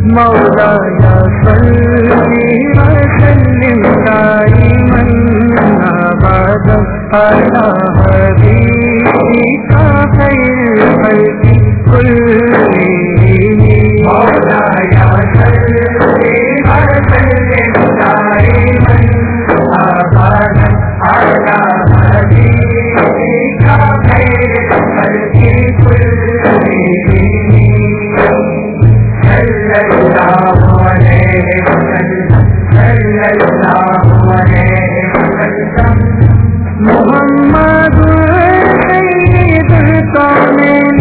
مولاي صل وسلم دائما ابدا على حبيبك خير الخلق كلهم مولاي صل وسلم دائما ابدا على حبيبك خير الخلق كلهم صلى الله عليه وسلم صلى الله عليه وسلم محمد سيد الكونين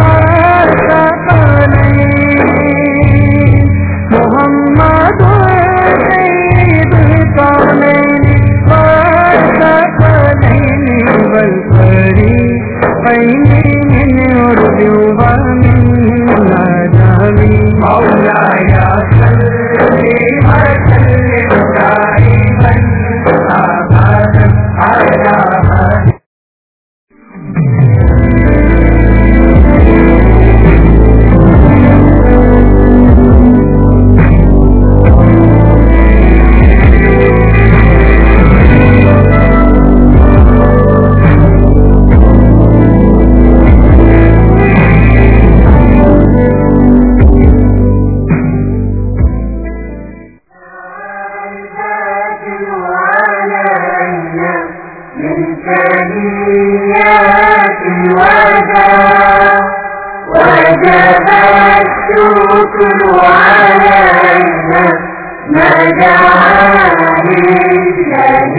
والثقلين محمد سيد الكونين والثقلين والفريقين من عرب ومن عجم مولاي صل وسلم دائما ابدا على حبيبك من ثنيات الوداع وجب الشكر علينا ما دعا لله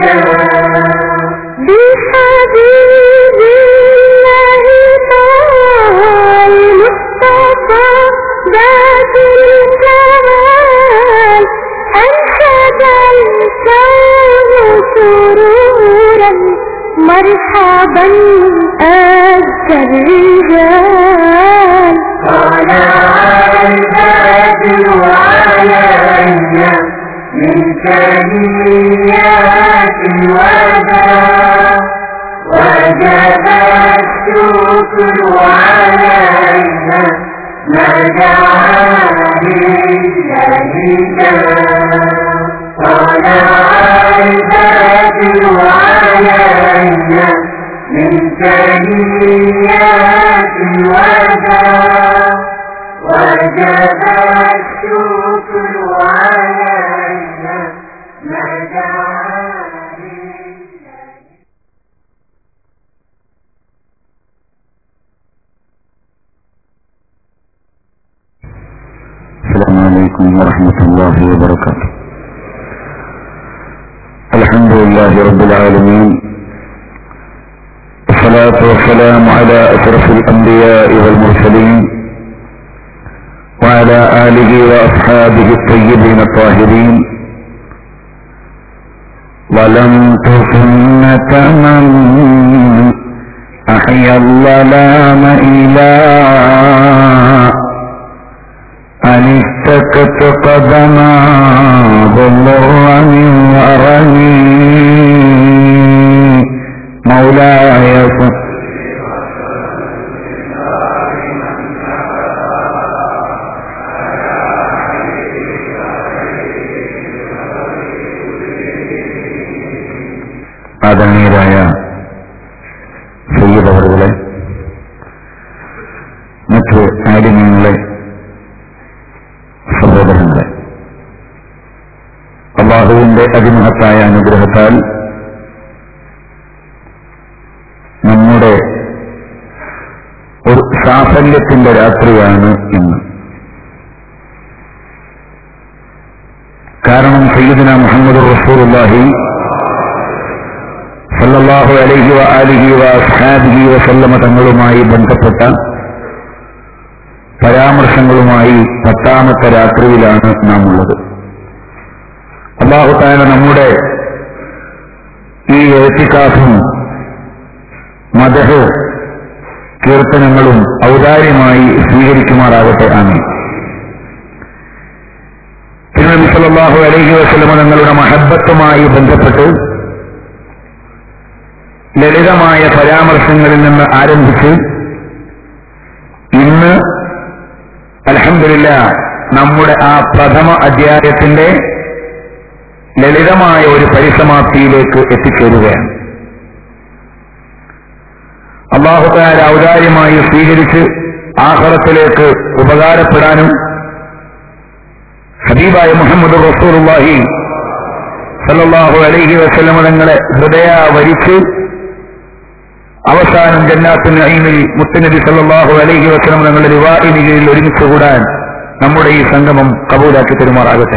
بحبيب الله تعالى المصطفى ذات الكمال أنشد الكون سرورا مرحبا أزكى الرجال طلع البدر علينا من ثنيات الوداع وجب الشكر علينا ما دعا لله طلع البدر علينا من ثنيات الوداع وجب الشكر علينا ما دعا لله السلام عليكم ورحمة الله وبركاته الحمد لله رب العالمين والصلاة والسلام على أشرف الأنبياء والمرسلين وعلى آله وأصحابه الطيبين الطاهرين ولم تسنة من أحيا الظلام إلى أن اشتكت قدما ضمر من ورمي مولاي صل ആദരണീയരായ സയ്യിദവറുകളെ മറ്റ് ആലിമ്യങ്ങളെ സഹോദരങ്ങളെ അള്ളാഹുവിന്റെ അതിമഹത്തായ അനുഗ്രഹത്താൽ നമ്മുടെ ഒരു സാഫല്യത്തിന്റെ രാത്രിയാണ് ഇന്ന് കാരണം സയ്യിദിന മുഹമ്മദ് റസൂലുള്ളാഹി സല്ലല്ലാഹു അലൈഹി വ ആലിഹി വ അസ്ഹാബിഹി വസല്ലമ തങ്ങളുമായി ബന്ധപ്പെട്ട പരാമർശങ്ങളുമായി പത്താമത്തെ രാത്രിയിലാണ് നാം ഉള്ളത് അള്ളാഹു താല നമ്മുടെ ഈ എഴുത്തിക്കാഫും മദഹ് കീർത്തനങ്ങളും ഔദാര്യമായി സ്വീകരിക്കുമാറാകട്ടെ ആമീൻ തിരുനബി സല്ലല്ലാഹു അലൈഹി വസല്ലമ തങ്ങളുടെ മഹബത്തുമായി ബന്ധപ്പെട്ട് ലളിതമായ പരാമർശങ്ങളിൽ നിന്ന് ആരംഭിച്ച് ഇന്ന് അലഹമില്ല നമ്മുടെ ആ പ്രഥമ അധ്യായത്തിന്റെ ലളിതമായ ഒരു പരിസമാപ്തിയിലേക്ക് എത്തിച്ചേരുകയാണ് അള്ളാഹുത്താര ഔദാര്യമായി സ്വീകരിച്ച് ആഹ്റത്തിലേക്ക് ഉപകാരപ്പെടാനും ഹബീബായ മുഹമ്മദ് റസൂറുല്ലാഹി സല്ലല്ലാഹു അലൈഹി വസല്ലമ തങ്ങളെ ഹൃദയ വരിച്ച് അവസാനം ജന്നാത്തുൽ നഈമിൽ മുത്തനബി സല്ലല്ലാഹു അലൈഹി വസല്ലം തങ്ങളുടെ റിവാഹിന് കീഴിൽ ഒരുമിച്ച് കൂടാൻ നമ്മുടെ ഈ സംഗമം കബൂലാക്കി പെരുമാറാകട്ടെ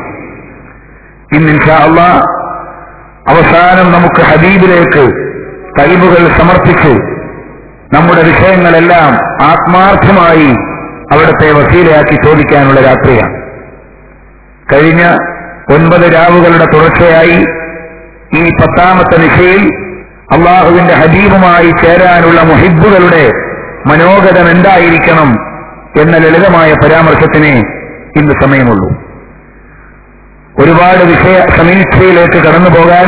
ഇന്ന് ഇൻഷാ അള്ളാ അവസാനം നമുക്ക് ഹബീബിലേക്ക് കഴിവുകൾ സമർപ്പിച്ച് നമ്മുടെ വിഷയങ്ങളെല്ലാം ആത്മാർത്ഥമായി അവിടുത്തെ വസീലയാക്കി ചോദിക്കാനുള്ള രാത്രിയാണ് കഴിഞ്ഞ ഒൻപത് രാവുകളുടെ തുടർച്ചയായി ഈ പത്താമത്തെ നിശയിൽ അള്ളാഹുവിന്റെ ഹബീബുമായി ചേരാനുള്ള മുഹിബുകളുടെ മനോഗതം എന്തായിരിക്കണം എന്ന ലളിതമായ പരാമർശത്തിനെ ഇന്ന് സമയമുള്ളൂ ഒരുപാട് വിഷയ സമീക്ഷയിലേക്ക് കടന്നു പോകാൻ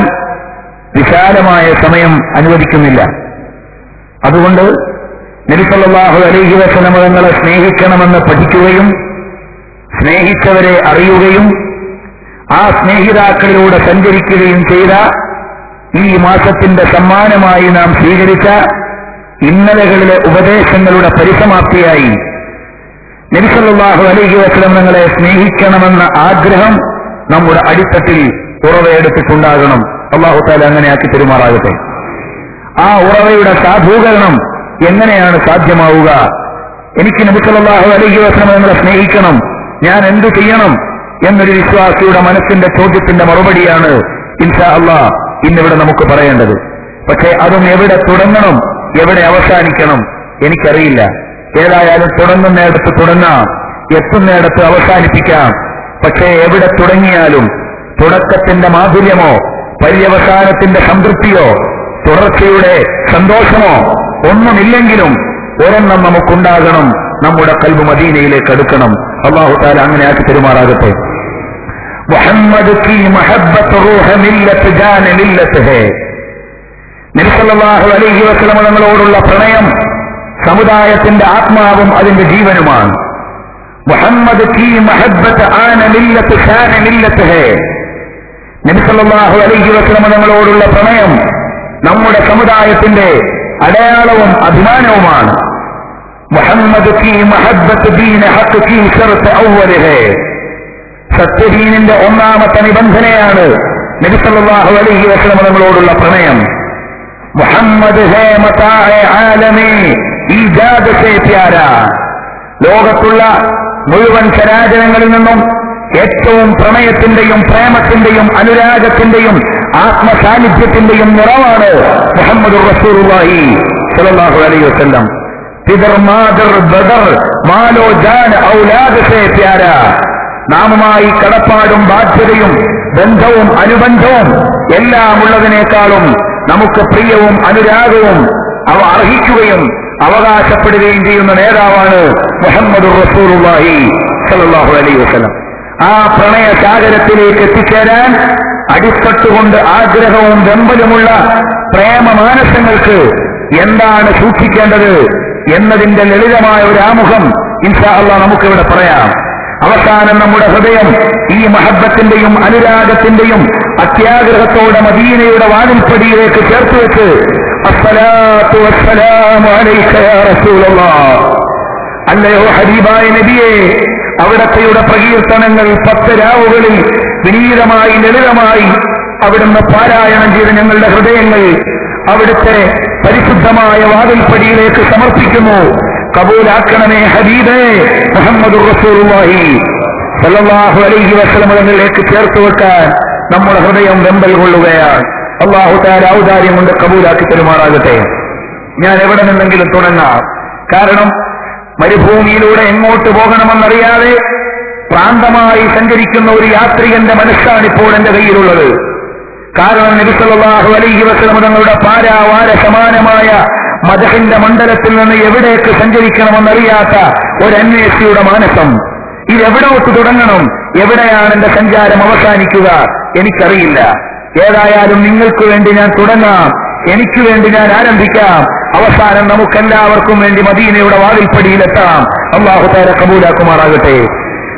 വിശാലമായ സമയം അനുവദിക്കുന്നില്ല അതുകൊണ്ട് നബിസല്ലാഹു അലൈഹി വസനമതങ്ങളെ സ്നേഹിക്കണമെന്ന് പഠിക്കുകയും സ്നേഹിച്ചവരെ അറിയുകയും ആ സ്നേഹിതാക്കളിലൂടെ സഞ്ചരിക്കുകയും ചെയ്ത ഈ മാസത്തിന്റെ സമ്മാനമായി നാം സ്വീകരിച്ച ഇന്നലകളിലെ ഉപദേശങ്ങളുടെ പരിസമാപ്തിയായി നബിസല്ലാഹു അലൈഹി വസ്ലം നിങ്ങളെ സ്നേഹിക്കണമെന്ന ആഗ്രഹം നമ്മുടെ അടിത്തട്ടിൽ ഉറവയെടുത്തിട്ടുണ്ടാകണം അള്ളാഹു താല അങ്ങനെ ആക്കി പെരുമാറാകട്ടെ ആ ഉറവയുടെ സാധൂകരണം എങ്ങനെയാണ് സാധ്യമാവുക എനിക്ക് നബിസല്ലാഹു അലൈഹി വസ്ലം നിങ്ങളെ സ്നേഹിക്കണം ഞാൻ എന്തു ചെയ്യണം എന്നൊരു വിശ്വാസിയുടെ മനസ്സിന്റെ ചോദ്യത്തിന്റെ മറുപടിയാണ് ഇൻഷാ അള്ളാ ഇന്നിവിടെ നമുക്ക് പറയേണ്ടത് പക്ഷേ അതും എവിടെ തുടങ്ങണം എവിടെ അവസാനിക്കണം എനിക്കറിയില്ല ഏതായാലും തുടങ്ങുന്നിടത്ത് തുടങ്ങാം എത്തുന്നിടത്ത് അവസാനിപ്പിക്കാം പക്ഷേ എവിടെ തുടങ്ങിയാലും തുടക്കത്തിന്റെ മാധുര്യമോ പര്യവസാനത്തിന്റെ സംതൃപ്തിയോ തുടർച്ചയുടെ സന്തോഷമോ ഒന്നുമില്ലെങ്കിലും ഒരെണ്ണം നമുക്കുണ്ടാകണം നമ്മുടെ കൽബ് മദീനയിലേക്ക് അടുക്കണം അള്ളാഹു താല അങ്ങനെ ആക്കി പെരുമാറാകട്ടെ മുഹമ്മദ് की महब्बत रूह मिल्लत जान मिल्लत है നബിസല്ലാഹു അലൈഹി വസ്ലമ തങ്ങളോടുള്ള പ്രണയം സമുദായത്തിന്റെ ആത്മാവും അതിന്റെ ജീവനുമാണ് മുഹമ്മദ് की महब्बत ആന മില്ലത്ത് ഷാന മില്ലത്ത് ഹേ നബിസല്ലാഹു അലൈഹി വസ്ലമ തങ്ങളോടുള്ള പ്രണയം നമ്മുടെ സമുദായത്തിന്റെ അടയാളവും അഭിമാനവുമാണ് മുഹമ്മദ് की महब्बत दीन हक की शर्त अव्वल है സത്യദീനിന്റെ ഒന്നാമത്തെ നിബന്ധനയാണ് നബിസല്ലാഹു അലൈഹി വസ്ലമ തങ്ങളോടുള്ള പ്രണയം മുഹമ്മദ് ഹേ മതായ ആലമേ ഈജാദ് സേ പ്യാര ലോകത്തുള്ള മുഴുവൻ ചരാചരങ്ങളിൽ നിന്നും ഏറ്റവും പ്രണയത്തിന്റെയും പ്രേമത്തിന്റെയും അനുരാഗത്തിന്റെയും ആത്മസാന്നിധ്യത്തിന്റെയും നിറവാണ് മുഹമ്മദ് റസൂറുല്ലാഹി സല്ലല്ലാഹു അലൈഹി വസല്ലം പിതർ മാതർ ബദർ മാലോ ജാൻ ഔലാദ് സേ പ്യാര നാമുമായി കടപ്പാടും ബാധ്യതയും ബന്ധവും അനുബന്ധവും എല്ലാം ഉള്ളതിനേക്കാളും നമുക്ക് പ്രിയവും അനുരാഗവും അവ അർഹിക്കുകയും അവകാശപ്പെടുകയും ചെയ്യുന്ന നേതാവാണ് മുഹമ്മദ് റസൂറുല്ലാഹി സല്ലല്ലാഹു അലൈഹി വസല്ലം ആ പ്രണയ സാഗരത്തിലേക്ക് എത്തിച്ചേരാൻ അടിത്തട്ടുകൊണ്ട് ആഗ്രഹവും വെമ്പലുമുള്ള പ്രേമമാനസങ്ങൾക്ക് എന്താണ് സൂക്ഷിക്കേണ്ടത് എന്നതിന്റെ ലളിതമായ ഒരു ആമുഖം ഇൻഷാ അള്ളാ നമുക്കിവിടെ പറയാം അവസാനം നമ്മുടെ ഹൃദയം ഈ മഹബത്തിന്റെയും അനുരാഗത്തിന്റെയും അത്യാഗ്രഹത്തോടെ മദീനയുടെ വാതിൽപ്പടിയിലേക്ക് ചേർത്ത് വെച്ച് അസ്സലാത്തു വസ്സലാമു അലൈക യാ റസൂലല്ലാഹ് അല്ലയോ ഹബീബായ നബിയെ അവിടത്തെയുടെ പ്രകീർത്തനങ്ങൾ പത്ത് രാവുകളിൽ വിനീതമായി ലളിതമായി അവിടുന്ന് പാരായണം ചെയ്ത ഞങ്ങളുടെ ഹൃദയങ്ങൾ അവിടുത്തെ പരിശുദ്ധമായ വാതിൽപ്പടിയിലേക്ക് സമർപ്പിക്കുന്നു കബൂലാക്കണമേ ഹബീബേ മുഹമ്മദ് റസൂലുള്ളാഹി സല്ലല്ലാഹു അലൈഹി വസല്ലം തങ്ങളിലേക്ക് ചേർത്ത് വെക്കാൻ നമ്മുടെ ഹൃദയം വെമ്പൽ കൊള്ളുകയാണ് അള്ളാഹു താര ഔദാര്യം കൊണ്ട് കബൂലാക്കി പെരുമാറാകട്ടെ ഞാൻ എവിടെ നിന്നെങ്കിലും തുടങ്ങാം കാരണം മരുഭൂമിയിലൂടെ എങ്ങോട്ട് പോകണമെന്നറിയാതെ പ്രാന്തമായി സഞ്ചരിക്കുന്ന ഒരു യാത്രികന്റെ മനസ്സാണ് ഇപ്പോൾ എന്റെ കയ്യിലുള്ളത് കാരണം നബിസല്ലാഹു അലൈഹി വസ്ലം തങ്ങളുടെ പാരാവാര സമാനമായ മദഹിന്റെ മണ്ഡലത്തിൽ നിന്ന് എവിടേക്ക് സഞ്ചരിക്കണമെന്നറിയാത്ത ഒരു അന്വേഷിയുടെ മാനസം ഇതെവിടോട്ട് തുടങ്ങണം എവിടെയാണ് എന്റെ സഞ്ചാരം അവസാനിക്കുക എനിക്കറിയില്ല ഏതായാലും നിങ്ങൾക്ക് വേണ്ടി ഞാൻ തുടങ്ങാം എനിക്ക് വേണ്ടി ഞാൻ ആരംഭിക്കാം അവസാനം നമുക്കെല്ലാവർക്കും വേണ്ടി മദീനയുടെ വാതിൽപ്പടിയിലെത്താം അള്ളാഹു താര കബൂലാക്കുമാറാകട്ടെ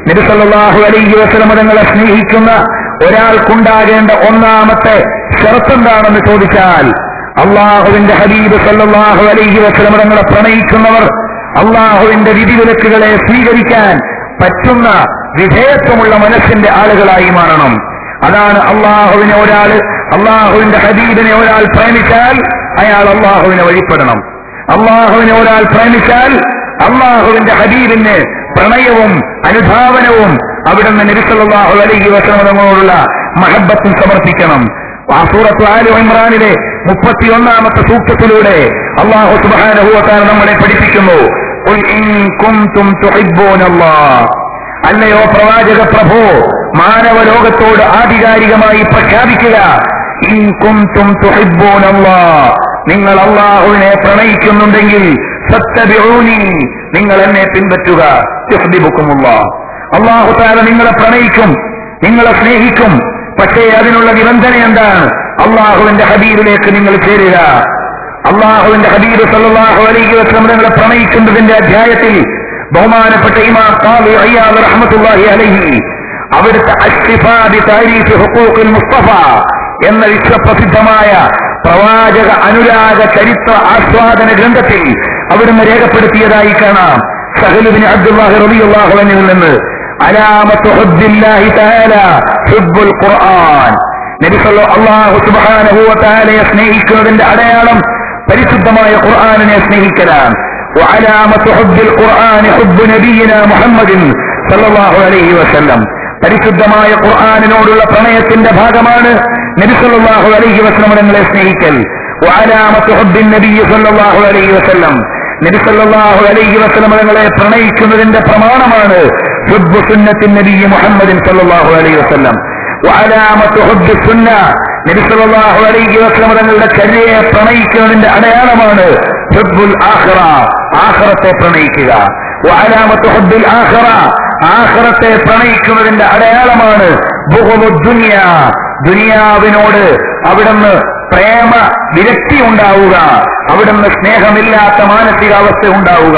നബിസല്ലാഹു അലൈഹി വസ്ലം തങ്ങളെ സ്നേഹിക്കുന്ന ഒരാൾക്കുണ്ടാകേണ്ട ഒന്നാമത്തെ ഷർത്ത് ചോദിച്ചാൽ അള്ളാഹുവിന്റെ ഹബീബ് സല്ലാഹു അലൈഹി വസ്ലം തങ്ങളെ പ്രണയിക്കുന്നവർ അള്ളാഹുവിന്റെ വിധിവിലക്കുകളെ സ്വീകരിക്കാൻ പറ്റുന്ന വിധേയത്വമുള്ള മനസ്സിന്റെ ആളുകളായി മാറണം അതാണ് അള്ളാഹുവിനെ ഒരാൾ അള്ളാഹുവിന്റെ ഹബീബിനെ ഒരാൾ പ്രേമിച്ചാൽ അയാൾ അള്ളാഹുവിനെ വഴിപ്പെടണം അള്ളാഹുവിനെ ഒരാൾ പ്രേമിച്ചാൽ അള്ളാഹുവിന്റെ ഹബീബിന് പ്രണയവും അനുധാവനവും അവിടുന്ന് നബിസല്ലാഹു അലൈഹി വസനങ്ങളോടുള്ള മഹബത്തും സമർപ്പിക്കണം ആ സൂറത്ത് ആലു ഇമ്രാനിലെ മുപ്പത്തിയൊന്നാമത്തെ സൂക്തത്തിലൂടെ അള്ളാഹു സുബാനഹുവത്താൻ നമ്മളെ പഠിപ്പിക്കുന്നു "ഖുൽ ഇൻ കുൻതും തുഹിബ്ബൂനല്ലാഹ്." അല്ലയോ പ്രവാചക പ്രഭു മാനവ ലോകത്തോട് ആധികാരികമായി പ്രഖ്യാപിക്കുക ഇൻ കുൻതും തുഹിബ്ബൂനല്ലാഹ്. നിങ്ങൾ അള്ളാഹുവിനെ പ്രണയിക്കുന്നുണ്ടെങ്കിൽ സത്തബിഊനി നിങ്ങൾ എന്നെ പിൻപറ്റുക യുഹ്ബിബുക്കുമുല്ലാഹ്. അള്ളാഹു താല നിങ്ങളെ പ്രണയിക്കും നിങ്ങളെ സ്നേഹിക്കും പക്ഷേ അതിനുള്ള നിബന്ധന എന്താണ് അള്ളാഹുവിന്റെ ഹബീബിലേക്ക് നിങ്ങൾ ചേരുക അള്ളാഹുവിന്റെ ഹബീബ് സല്ലല്ലാഹു അലൈഹി വസല്ലം നിങ്ങളെ പ്രണയിക്കുന്നതിന്റെ അധ്യായത്തിൽ ബഹുമാനപ്പെട്ട ഇമാം ഖാദി അയ്യാദ് റഹ്മത്തുള്ളാഹി അലൈഹി അവിടുത്തെ അഷ്ഫാ ബി താരീഫ് ഹുഖൂഖുൽ മുസ്തഫ എന്ന വിശ്വപ്രസിദ്ധമായ പ്രവാചക അനുരാഗ ചരിത്ര ആസ്വാദന ഗ്രന്ഥത്തിൽ അവിടുന്ന് രേഖപ്പെടുത്തിയതായി കാണാം സഹലുബിന് അബ്ദുല്ലാഹി റളിയല്ലാഹു അൻഹുവിൽ നിന്ന് അലാമത്ത് ഹുബ്ബില്ലാഹി തആല ഹുബ്ബുൽ ഖുർആൻ നബി സല്ലല്ലാഹു അല്ലാഹു സുബ്ഹാനഹു വ തആലയെ സ്നേഹിക്കുന്നതിന്റെ അടയാളം പരിശുദ്ധമായ ഖുർആനിനെ സ്നേഹിക്കലാണ് وعلامة حب القرآن حب نبينا محمد صلى الله عليه وسلم പരിശുദ്ധമായ ഖുർആാനിനോടുള്ള പ്രണയത്തിന്റെ ഭാഗമാണ് നബി സല്ലല്ലാഹു അലൈഹി വസല്ലം നിങ്ങളെ സ്നേഹിക്കൽ വഅലാമത്ത് ഹുബ്ബിൻ നബി സല്ലല്ലാഹു അലൈഹി വസല്ലം നബി സല്ലല്ലാഹു അലൈഹി വസല്ലം നിങ്ങളെ പ്രണയിക്കുന്നതിന്റെ പ്രമാണമാണ് ഹുബ്ബു സുന്നത്തിൻ നബി മുഹമ്മദിൻ സല്ലല്ലാഹു അലൈഹി വസല്ലം വഅലാമത്ത് ഹുബ്ബി സുന്ന നബി സല്ലല്ലാഹു അലൈഹി വസല്ലം തങ്ങളുടെ ചര്യയെ പ്രണയിക്കുന്നതിന്റെ അടയാളമാണ് ഹുബ്ബുൽ ആഖിറ ആഖിറത്തെ പ്രണയിക്കുക വഅലാമത്ത് ഹുബ്ബിൽ ആഖിറ ആഖിറത്തെ പ്രണയിക്കുന്നതിന്റെ അടയാളമാണ് ബുഹുദു ദുനിയ ദുനിയാവിനോട് അവിടുന്ന് പ്രേമ വിരക്തി ഉണ്ടാവുക അവിടുന്ന് സ്നേഹമില്ലാത്ത മാനസികാവസ്ഥ ഉണ്ടാവുക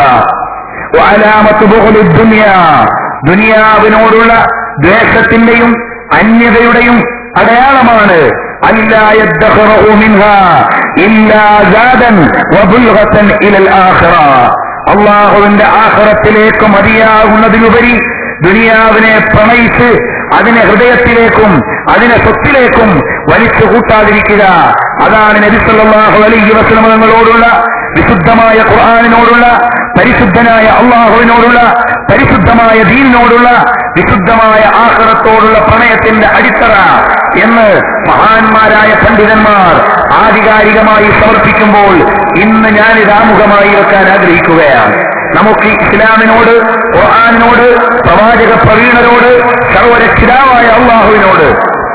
വഅലാമത്ത് ബുഹുദു ദുനിയ ദുനിയാവിനോടുള്ള ദ്വേഷത്തിന്റെയും അന്യതയുടെയും അടയാളമാണ് ألا يدخره منها إلا زادا وبلغة إلى الآخرة അള്ളാഹുവിന്റെ ആഹ്റത്തിലേക്ക് മതിയാകുന്നതിലുപരി ദുനിയാവിനെ പ്രണയിച്ച് അതിനെ ഹൃദയത്തിലേക്കും അതിനെ സ്വത്തിലേക്കും വലിച്ചു കൂട്ടാതിരിക്കുക അതാണ് നബിസല്ലാഹു അലൈഹി വസ്ലമങ്ങളോടുള്ള വിശുദ്ധമായ ഖുർആാനിനോടുള്ള പരിശുദ്ധനായ അള്ളാഹുവിനോടുള്ള പരിശുദ്ധമായ ദീനിനോടുള്ള വിശുദ്ധമായ ആഹ്റത്തോടുള്ള പ്രണയത്തിന്റെ അടിത്തറ എന്ന് മഹാന്മാരായ പണ്ഡിതന്മാർ ആധികാരികമായി സമർപ്പിക്കുമ്പോൾ ഇന്ന് ഞാനിത് ആമുഖമായി വെക്കാൻ ആഗ്രഹിക്കുകയാണ് നമുക്ക് ഇസ്ലാമിനോട് ഖുർആാനിനോട് പ്രവാചക പ്രവീണരോട് സർവരക്ഷിതാവായ അള്ളാഹുവിനോട്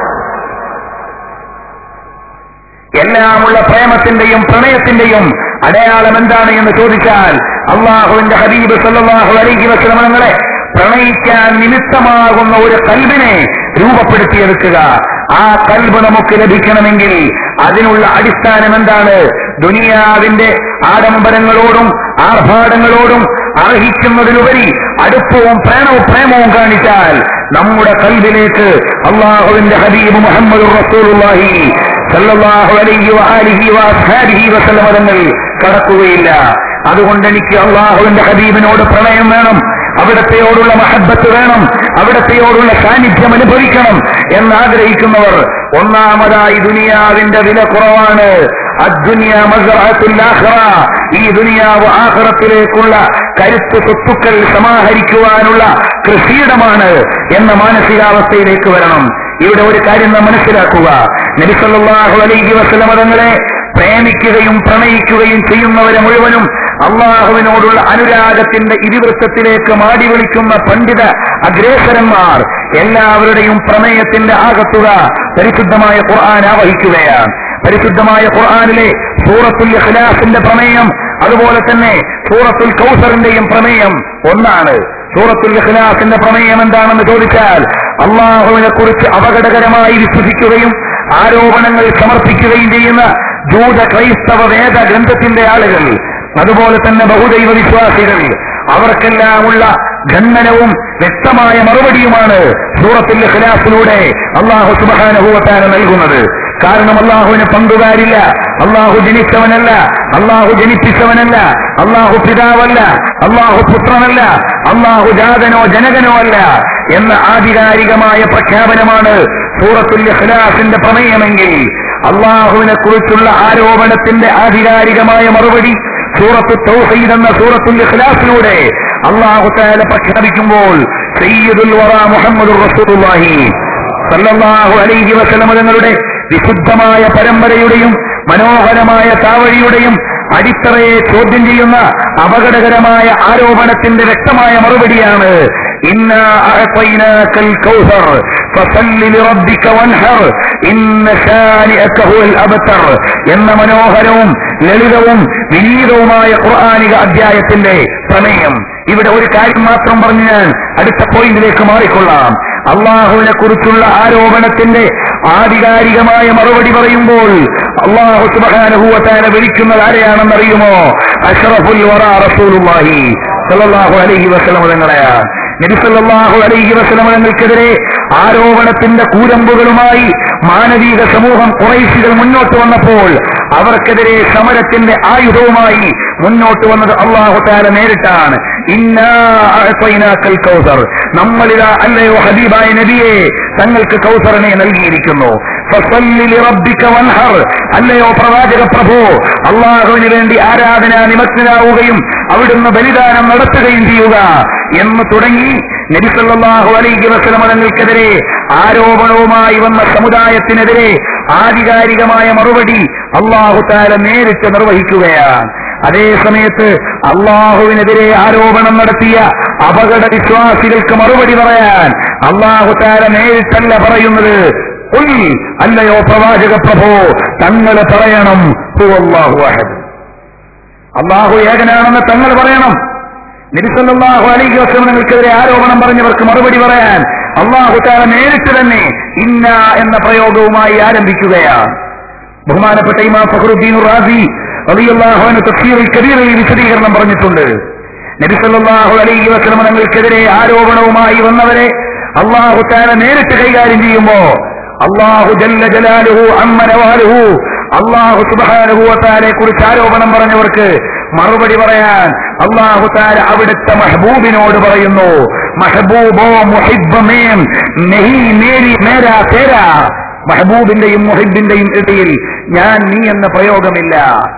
എല്ലാമുള്ള പ്രേമത്തിന്റെയും പ്രണയത്തിന്റെയും അടയാളം എന്താണ് എന്ന് ചോദിച്ചാൽ അള്ളാഹുവിന്റെ ഹബീബ് സല്ലാഹു അലൈഹി വസ്ലമങ്ങളെ പ്രണയിക്കാൻ നിമിത്തമാകുന്ന ഒരു കൽബിനെ രൂപപ്പെടുത്തിയെടുക്കുക ആ കൽബ് നമുക്ക് ലഭിക്കണമെങ്കിൽ അതിനുള്ള അടിസ്ഥാനം എന്താണ് ദുനിയാവിന്റെ ആഡംബരങ്ങളോടും ആർഭാടങ്ങളോടും അർഹിക്കുന്നതിലുപരി അടുപ്പവും പ്രേമവും പ്രേമവും കാണിച്ചാൽ നമ്മുടെ കൽബിലേക്ക് അള്ളാഹുവിന്റെ ഹബീബ് മുഹമ്മദ് റസൂലുള്ളാഹി സല്ലല്ലാഹു അലൈഹി വആലിഹി വഅസ്ഹാബിഹി വസല്ലമ തങ്ങൾ കടക്കുകയില്ല അതുകൊണ്ട് എനിക്ക് അള്ളാഹുവിന്റെ ഹബീബിനോട് പ്രണയം വേണം അവിടത്തെയോടുള്ള മഹബത്ത് വേണം അവിടത്തെയോടുള്ള സാന്നിധ്യം അനുഭവിക്കണം എന്നാഗ്രഹിക്കുന്നവർ ഒന്നാമതായി ദുനിയാവിന്റെ വില കുറവാണ് അദ്ദുനിയ മസ്റഅത്തുൽ ആഖിറ ഈ ദുനിയാവ് ആഖിറത്തിലേക്കുള്ള കരുത്ത് സ്വത്തുക്കൾ സമാഹരിക്കുവാനുള്ള കൃഷിയിടമാണ് എന്ന മാനസികാവസ്ഥയിലേക്ക് വരണം ഇവിടെ ഒരു കാര്യം നാം മനസ്സിലാക്കുക നബി സല്ലല്ലാഹു അലൈഹി വസല്ലമ തങ്ങളെ പ്രേമിക്കുകയും പ്രണയിക്കുകയും ചെയ്യുന്നവരെ മുഴുവനും അള്ളാഹുവിനോടുള്ള അനുരാഗത്തിന്റെ ഇരുവൃത്തത്തിലേക്ക് മാടി വിളിക്കുന്ന പണ്ഡിത അഗ്രേസരന്മാർ എല്ലാവരുടെയും പ്രമേയത്തിന്റെ ആകത്തുക പരിശുദ്ധമായ ഖുർആൻ ആവഹിക്കുകയാണ് പരിശുദ്ധമായ ഖുർആനിലെ സൂറത്തുൽ ഇഖ്ലാസിന്റെ പ്രമേയം അതുപോലെ തന്നെ സൂറത്തുൽ കൗസറിന്റെയും പ്രമേയം ഒന്നാണ് സൂറത്തുൽ ഇഖ്ലാസിന്റെ പ്രമേയം എന്താണെന്ന് ചോദിച്ചാൽ അള്ളാഹുവിനെ കുറിച്ച് അപകടകരമായി വിശ്വസിക്കുകയും ആരോപണങ്ങൾ സമർപ്പിക്കുകയും ചെയ്യുന്ന ജൂത ക്രൈസ്തവ വേദ ഗ്രന്ഥത്തിന്റെ ആളുകൾ അതുപോലെ തന്നെ ബഹുദൈവ വിശ്വാസികൾ അവർക്കെല്ലാമുള്ള ഖണ്ഡനവും വ്യക്തമായ മറുപടിയുമാണ് സൂറത്തുൽ ഇഖ്ലാസിലൂടെ അള്ളാഹു സുബാനുഭവത്താന് നൽകുന്നത് കാരണം അള്ളാഹുവിന് പങ്കുകാരില്ല അള്ളാഹു ജനിച്ചവനല്ല അള്ളാഹു ജനിപ്പിച്ചവനല്ല അള്ളാഹു പിതാവല്ല അള്ളാഹു പുത്രനല്ല അള്ളാഹു ജാതനോ ജനകനോ അല്ല എന്ന ആധികാരികമായ പ്രഖ്യാപനമാണ് സൂറത്തുൽ ഇഖ്ലാസിന്റെ പ്രമേയമെങ്കിൽ അള്ളാഹുവിനെ കുറിച്ചുള്ള ആരോപണത്തിന്റെ ആധികാരികമായ മറുപടി സൂറത്ത് തൗഹീദ് എന്ന സൂറത്തുൽ ഇഖ്ലാസിലൂടെ അള്ളാഹു താല പ്രഖ്യാപിക്കുമ്പോൾ സയ്യിദുൽ വറ മുഹമ്മദുർ റസൂലുള്ളാഹി സല്ലല്ലാഹു അലൈഹി വസല്ലം തങ്ങളുടെ വിശുദ്ധമായ പരമ്പരയുടെയും മനോഹരമായ താവഴിയുടെയും അടിത്തറയെ ചോദ്യം ചെയ്യുന്ന അപകടകരമായ ആരോപണത്തിന്റെ വ്യക്തമായ മറുപടിയാണ് ഇന്നാ അഅതൈനാക്കൽ കൗസർ ഫസല്ലി ലിറബ്ബിക വൻഹർ ഇന്ന ശാനിഅക ഹുവൽ അബ്തർ എന്ന മനോഹരവും ലളിതവും വിനീതവുമായ ഖുർആനിക അധ്യായത്തിന്റെ പ്രമേയം ഇവിടെ ഒരു കാര്യം മാത്രം പറഞ്ഞ് ഞാൻ അടുത്ത പോയിന്റിലേക്ക് മാറിക്കൊള്ളാം അള്ളാഹുവിനെ കുറിച്ചുള്ള ആരോപണത്തിന്റെ ആധികാരികമായ മറുപടി പറയുമ്പോൾ അള്ളാഹു സുബാനുഭൂവത്താനെ വിളിക്കുന്നത് ആരെയാണെന്നറിയുമോ അഷറഫുൽ വറ റസൂലുള്ളാഹി സല്ലല്ലാഹു അലൈഹി വസല്ലം തങ്ങളെയാണ് നബി സല്ലല്ലാഹു അലൈഹി വസല്ലം തങ്ങൾക്കെതിരെ ആരോപണത്തിന്റെ കൂരമ്പുകളുമായി മാനവീക സമൂഹം കുറൈശികൾ മുന്നോട്ട് വന്നപ്പോൾ അവർക്കെതിരെ സമരത്തിന്റെ ആയുധവുമായി മുന്നോട്ട് വന്നത് അള്ളാഹു താല നേരിട്ടാണ് ഇന്നാ അഅ്തൈനാക്കൽ കൗസർ നമ്മളിതാ അല്ലയോ ഹബീബായ നബിയെ തങ്ങൾക്ക് കൗസറിനെ നൽകിയിരിക്കുന്നു ഫസല്ലി ലിറബ്ബിക വൻഹർ അല്ലയോ പ്രവാചക പ്രഭു അള്ളാഹുവിന് വേണ്ടി ആരാധന നിമഗ്നനാവുകയും അവിടുന്ന് ബലിദാനം നടത്തുകയും ചെയ്യുക എന്ന് തുടങ്ങി നബിസല്ലാഹു അലൈഹി വസ്ലമ തങ്ങൾക്കെതിരെ ആരോപണവുമായി വന്ന സമുദായത്തിനെതിരെ ആധികാരികമായ മറുപടി അള്ളാഹു താല നേരിട്ട് നിർവഹിക്കുകയാണ് അതേ സമയത്ത് അള്ളാഹുവിനെതിരെ ആരോപണം നടത്തിയ അപകട വിശ്വാസികൾക്ക് മറുപടി പറയാൻ അള്ളാഹു താല നേരിട്ടല്ല പറയുന്നത് ഉൽ അല്ലയോ പ്രവാചക പ്രഭോ തങ്ങൾ പറയണം ഹുവല്ലാഹു അഹദ് അള്ളാഹു ഏകനാണെന്ന് തങ്ങൾ പറയണം നിരിസല്ലാഹു അലൈഹി വസ്ലം നിങ്ങൾക്കെതിരെ ആരോപണം പറഞ്ഞവർക്ക് മറുപടി പറയാൻ അള്ളാഹു താല നേരിട്ട് തന്നെ ഇന്ന എന്ന പ്രയോഗവുമായി ആരംഭിക്കുകയാണ് ബഹുമാനപ്പെട്ട ഇമാം ഫഖറുദ്ദീൻ റാസി റളിയല്ലാഹുവിന് തഫ്സീറുൽ കബീറിൽ വിശദീകരണം പറഞ്ഞിട്ടുണ്ട് നബി സല്ലല്ലാഹു അലൈഹി വസല്ലം തങ്ങൾക്കെതിരെ ആരോപണവുമായി വന്നവരെ അള്ളാഹു താല നേരിട്ട് കൈകാര്യം ചെയ്യുമ്പോ അള്ളാഹു ജല്ല ജലാലുഹു അമ്മനവാലുഹു അള്ളാഹു സുബ്ഹാനഹു വതആലയെ കുറിച്ച് ആരോപണം പറഞ്ഞവർക്ക് മറുപടി പറയാൻ അള്ളാഹു താല അവിടുത്തെ മഹബൂബിനോട് പറയുന്നു മഹബൂബോ മുഹിബ്ബമേം നെഹി മേരി മേരാ തേരാ മഹബൂബിന്റെയും മുഹിബിന്റെയും ഇടയിൽ ഞാൻ നീ എന്ന പ്രയോഗമില്ല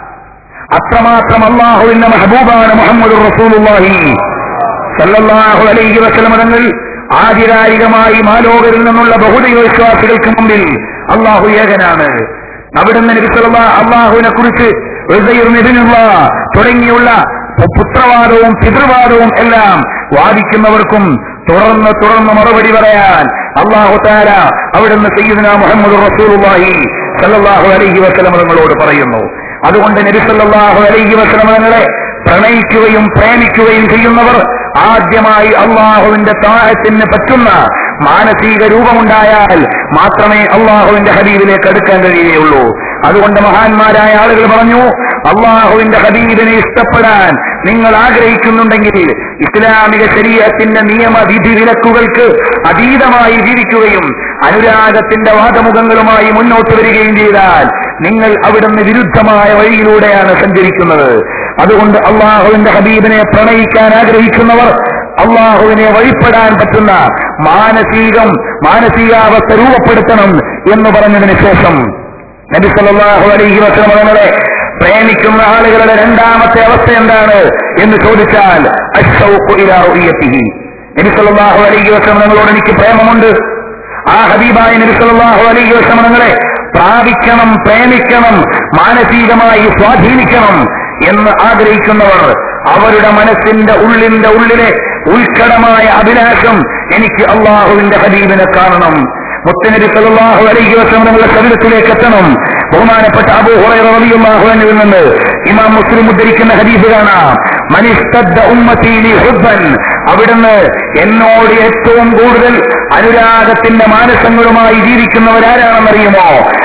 അത്രമാത്രം അള്ളാഹുവിന്റെ മഹബൂബാണ് മുഹമ്മദ് റസൂലുള്ളാഹി സല്ലല്ലാഹു അലൈഹി വസല്ലം തങ്ങൾ ആധികാരികമായി മാലോകരിൽ നിന്നുള്ള ബഹുദൈവ വിശ്വാസികൾക്ക് മുമ്പിൽ അള്ളാഹു ഏകനാണ് അവിടുന്ന് നബി സല്ലല്ലാഹു അള്ളാഹുവിനെ കുറിച്ച് നിബിനുള്ള തുടങ്ങിയുള്ള പുത്രവാദവും പിതൃവാദവും എല്ലാം വാദിക്കുന്നവർക്കും തുടർന്ന് തുടർന്ന് മറുപടി പറയാൻ അള്ളാഹു താര അവിടുന്ന് സയ്യിദന മുഹമ്മദ് റസൂലുള്ളാഹി സല്ലല്ലാഹു അലൈഹി വസല്ലം തങ്ങളോട് പറയുന്നു അതുകൊണ്ട് നബി സല്ലല്ലാഹു അലൈഹി വസല്ലം തങ്ങളെ പ്രണയിക്കുകയും പ്രേമിക്കുകയും ചെയ്യുന്നവർ ആദ്യമായി അള്ളാഹുവിന്റെ താഴത്തിന് പറ്റുന്ന മാനസിക രൂപമുണ്ടായാൽ മാത്രമേ അള്ളാഹുവിന്റെ ഹബീബിലേക്ക് അടുക്കാൻ കഴിയുകയുള്ളൂ അതുകൊണ്ട് മഹാന്മാരായ ആളുകൾ പറഞ്ഞു അള്ളാഹുവിന്റെ ഹബീബിനെ ഇഷ്ടപ്പെടാൻ നിങ്ങൾ ആഗ്രഹിക്കുന്നുണ്ടെങ്കിൽ ഇസ്ലാമിക ശരീരത്തിന്റെ നിയമവിധി വിലക്കുകൾക്ക് അതീതമായി ജീവിക്കുകയും അനുരാഗത്തിന്റെ വാദമുഖങ്ങളുമായി മുന്നോട്ട് വരികയും ചെയ്താൽ നിങ്ങൾ അവിടുന്ന് വിരുദ്ധമായ വഴിയിലൂടെയാണ് സഞ്ചരിക്കുന്നത് അതുകൊണ്ട് അള്ളാഹുവിന്റെ ഹബീബിനെ പ്രണയിക്കാൻ ആഗ്രഹിക്കുന്നവർ അള്ളാഹുവിനെ വഴിപ്പെടാൻ പറ്റുന്ന മാനസികം മാനസികാവസ്ഥ രൂപപ്പെടുത്തണം എന്ന് പറഞ്ഞതിന് ശേഷം നബി സല്ലല്ലാഹു അലൈഹി വസല്ലം തങ്ങളെ പ്രേമിക്കുന്ന ആളുകളുടെ രണ്ടാമത്തെ അവസ്ഥ എന്താണ് എന്ന് ചോദിച്ചാൽ അശ്ശൗഖു ഇലാ റുഇയത്തിഹി നബി സല്ലല്ലാഹു അലൈഹി വസല്ലം തങ്ങളോട് എനിക്ക് പ്രേമമുണ്ട് ആ ഹബീബായ നബി സല്ലല്ലാഹു അലൈഹി വസല്ലം തങ്ങളെ പ്രാപിക്കണം പ്രേമിക്കണം മാനസികമായി സ്വാധീനിക്കണം എന്ന് ആഗ്രഹിക്കുന്നവർ അവരുടെ മനസ്സിന്റെ ഉള്ളിന്റെ ഉള്ളിലെ ഉത്കടമായ അഭിലാഷം എനിക്ക് അള്ളാഹുവിന്റെ ഹബീബിനെ കാണണം മുത്തനബി സല്ലല്ലാഹു അലൈഹി വസല്ലം തങ്ങളുടെ ശരീരത്തിലേക്ക് എത്തണം ബഹുമാനപ്പെട്ട അബൂ ഹുറൈറ റളിയല്ലാഹു അൻഹുവിൽ നിന്ന് ഇമാം മുസ്ലിം ഉദ്ധരിക്കുന്ന ഹദീസ് കാണാം മനിസ്തദ്ദ ഉമ്മത്തി ലി ഹുബ്ബൻ അവിടുന്ന് എന്നോട് ഏറ്റവും കൂടുതൽ അനുരാഗത്തിന്റെ മാനസങ്ങളുമായി ജീവിക്കുന്നവരാരാണെന്നറിയുമോ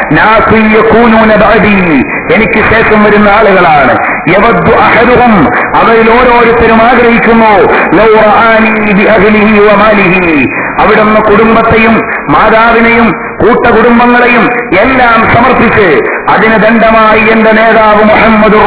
നാസു യകൂനൂന ബഅദി എനിക്ക് ശേഷം വരുന്ന ആളുകളാണ് യവദ്ദു അഹദുഹും അവരിൽ ഓരോരുത്തരും ആഗ്രഹിക്കുന്നു ലൗ റആനി ബിഅഹ്ലിഹി വമാലിഹി അവിടുന്ന് കുടുംബത്തെയും മാതാവിനെയും കൂട്ടകുടുംബങ്ങളെയും എല്ലാം സമർപ്പിച്ച് അതിന് ദണ്ഡമായി എന്റെ നേതാവ് മുഹമ്മദ്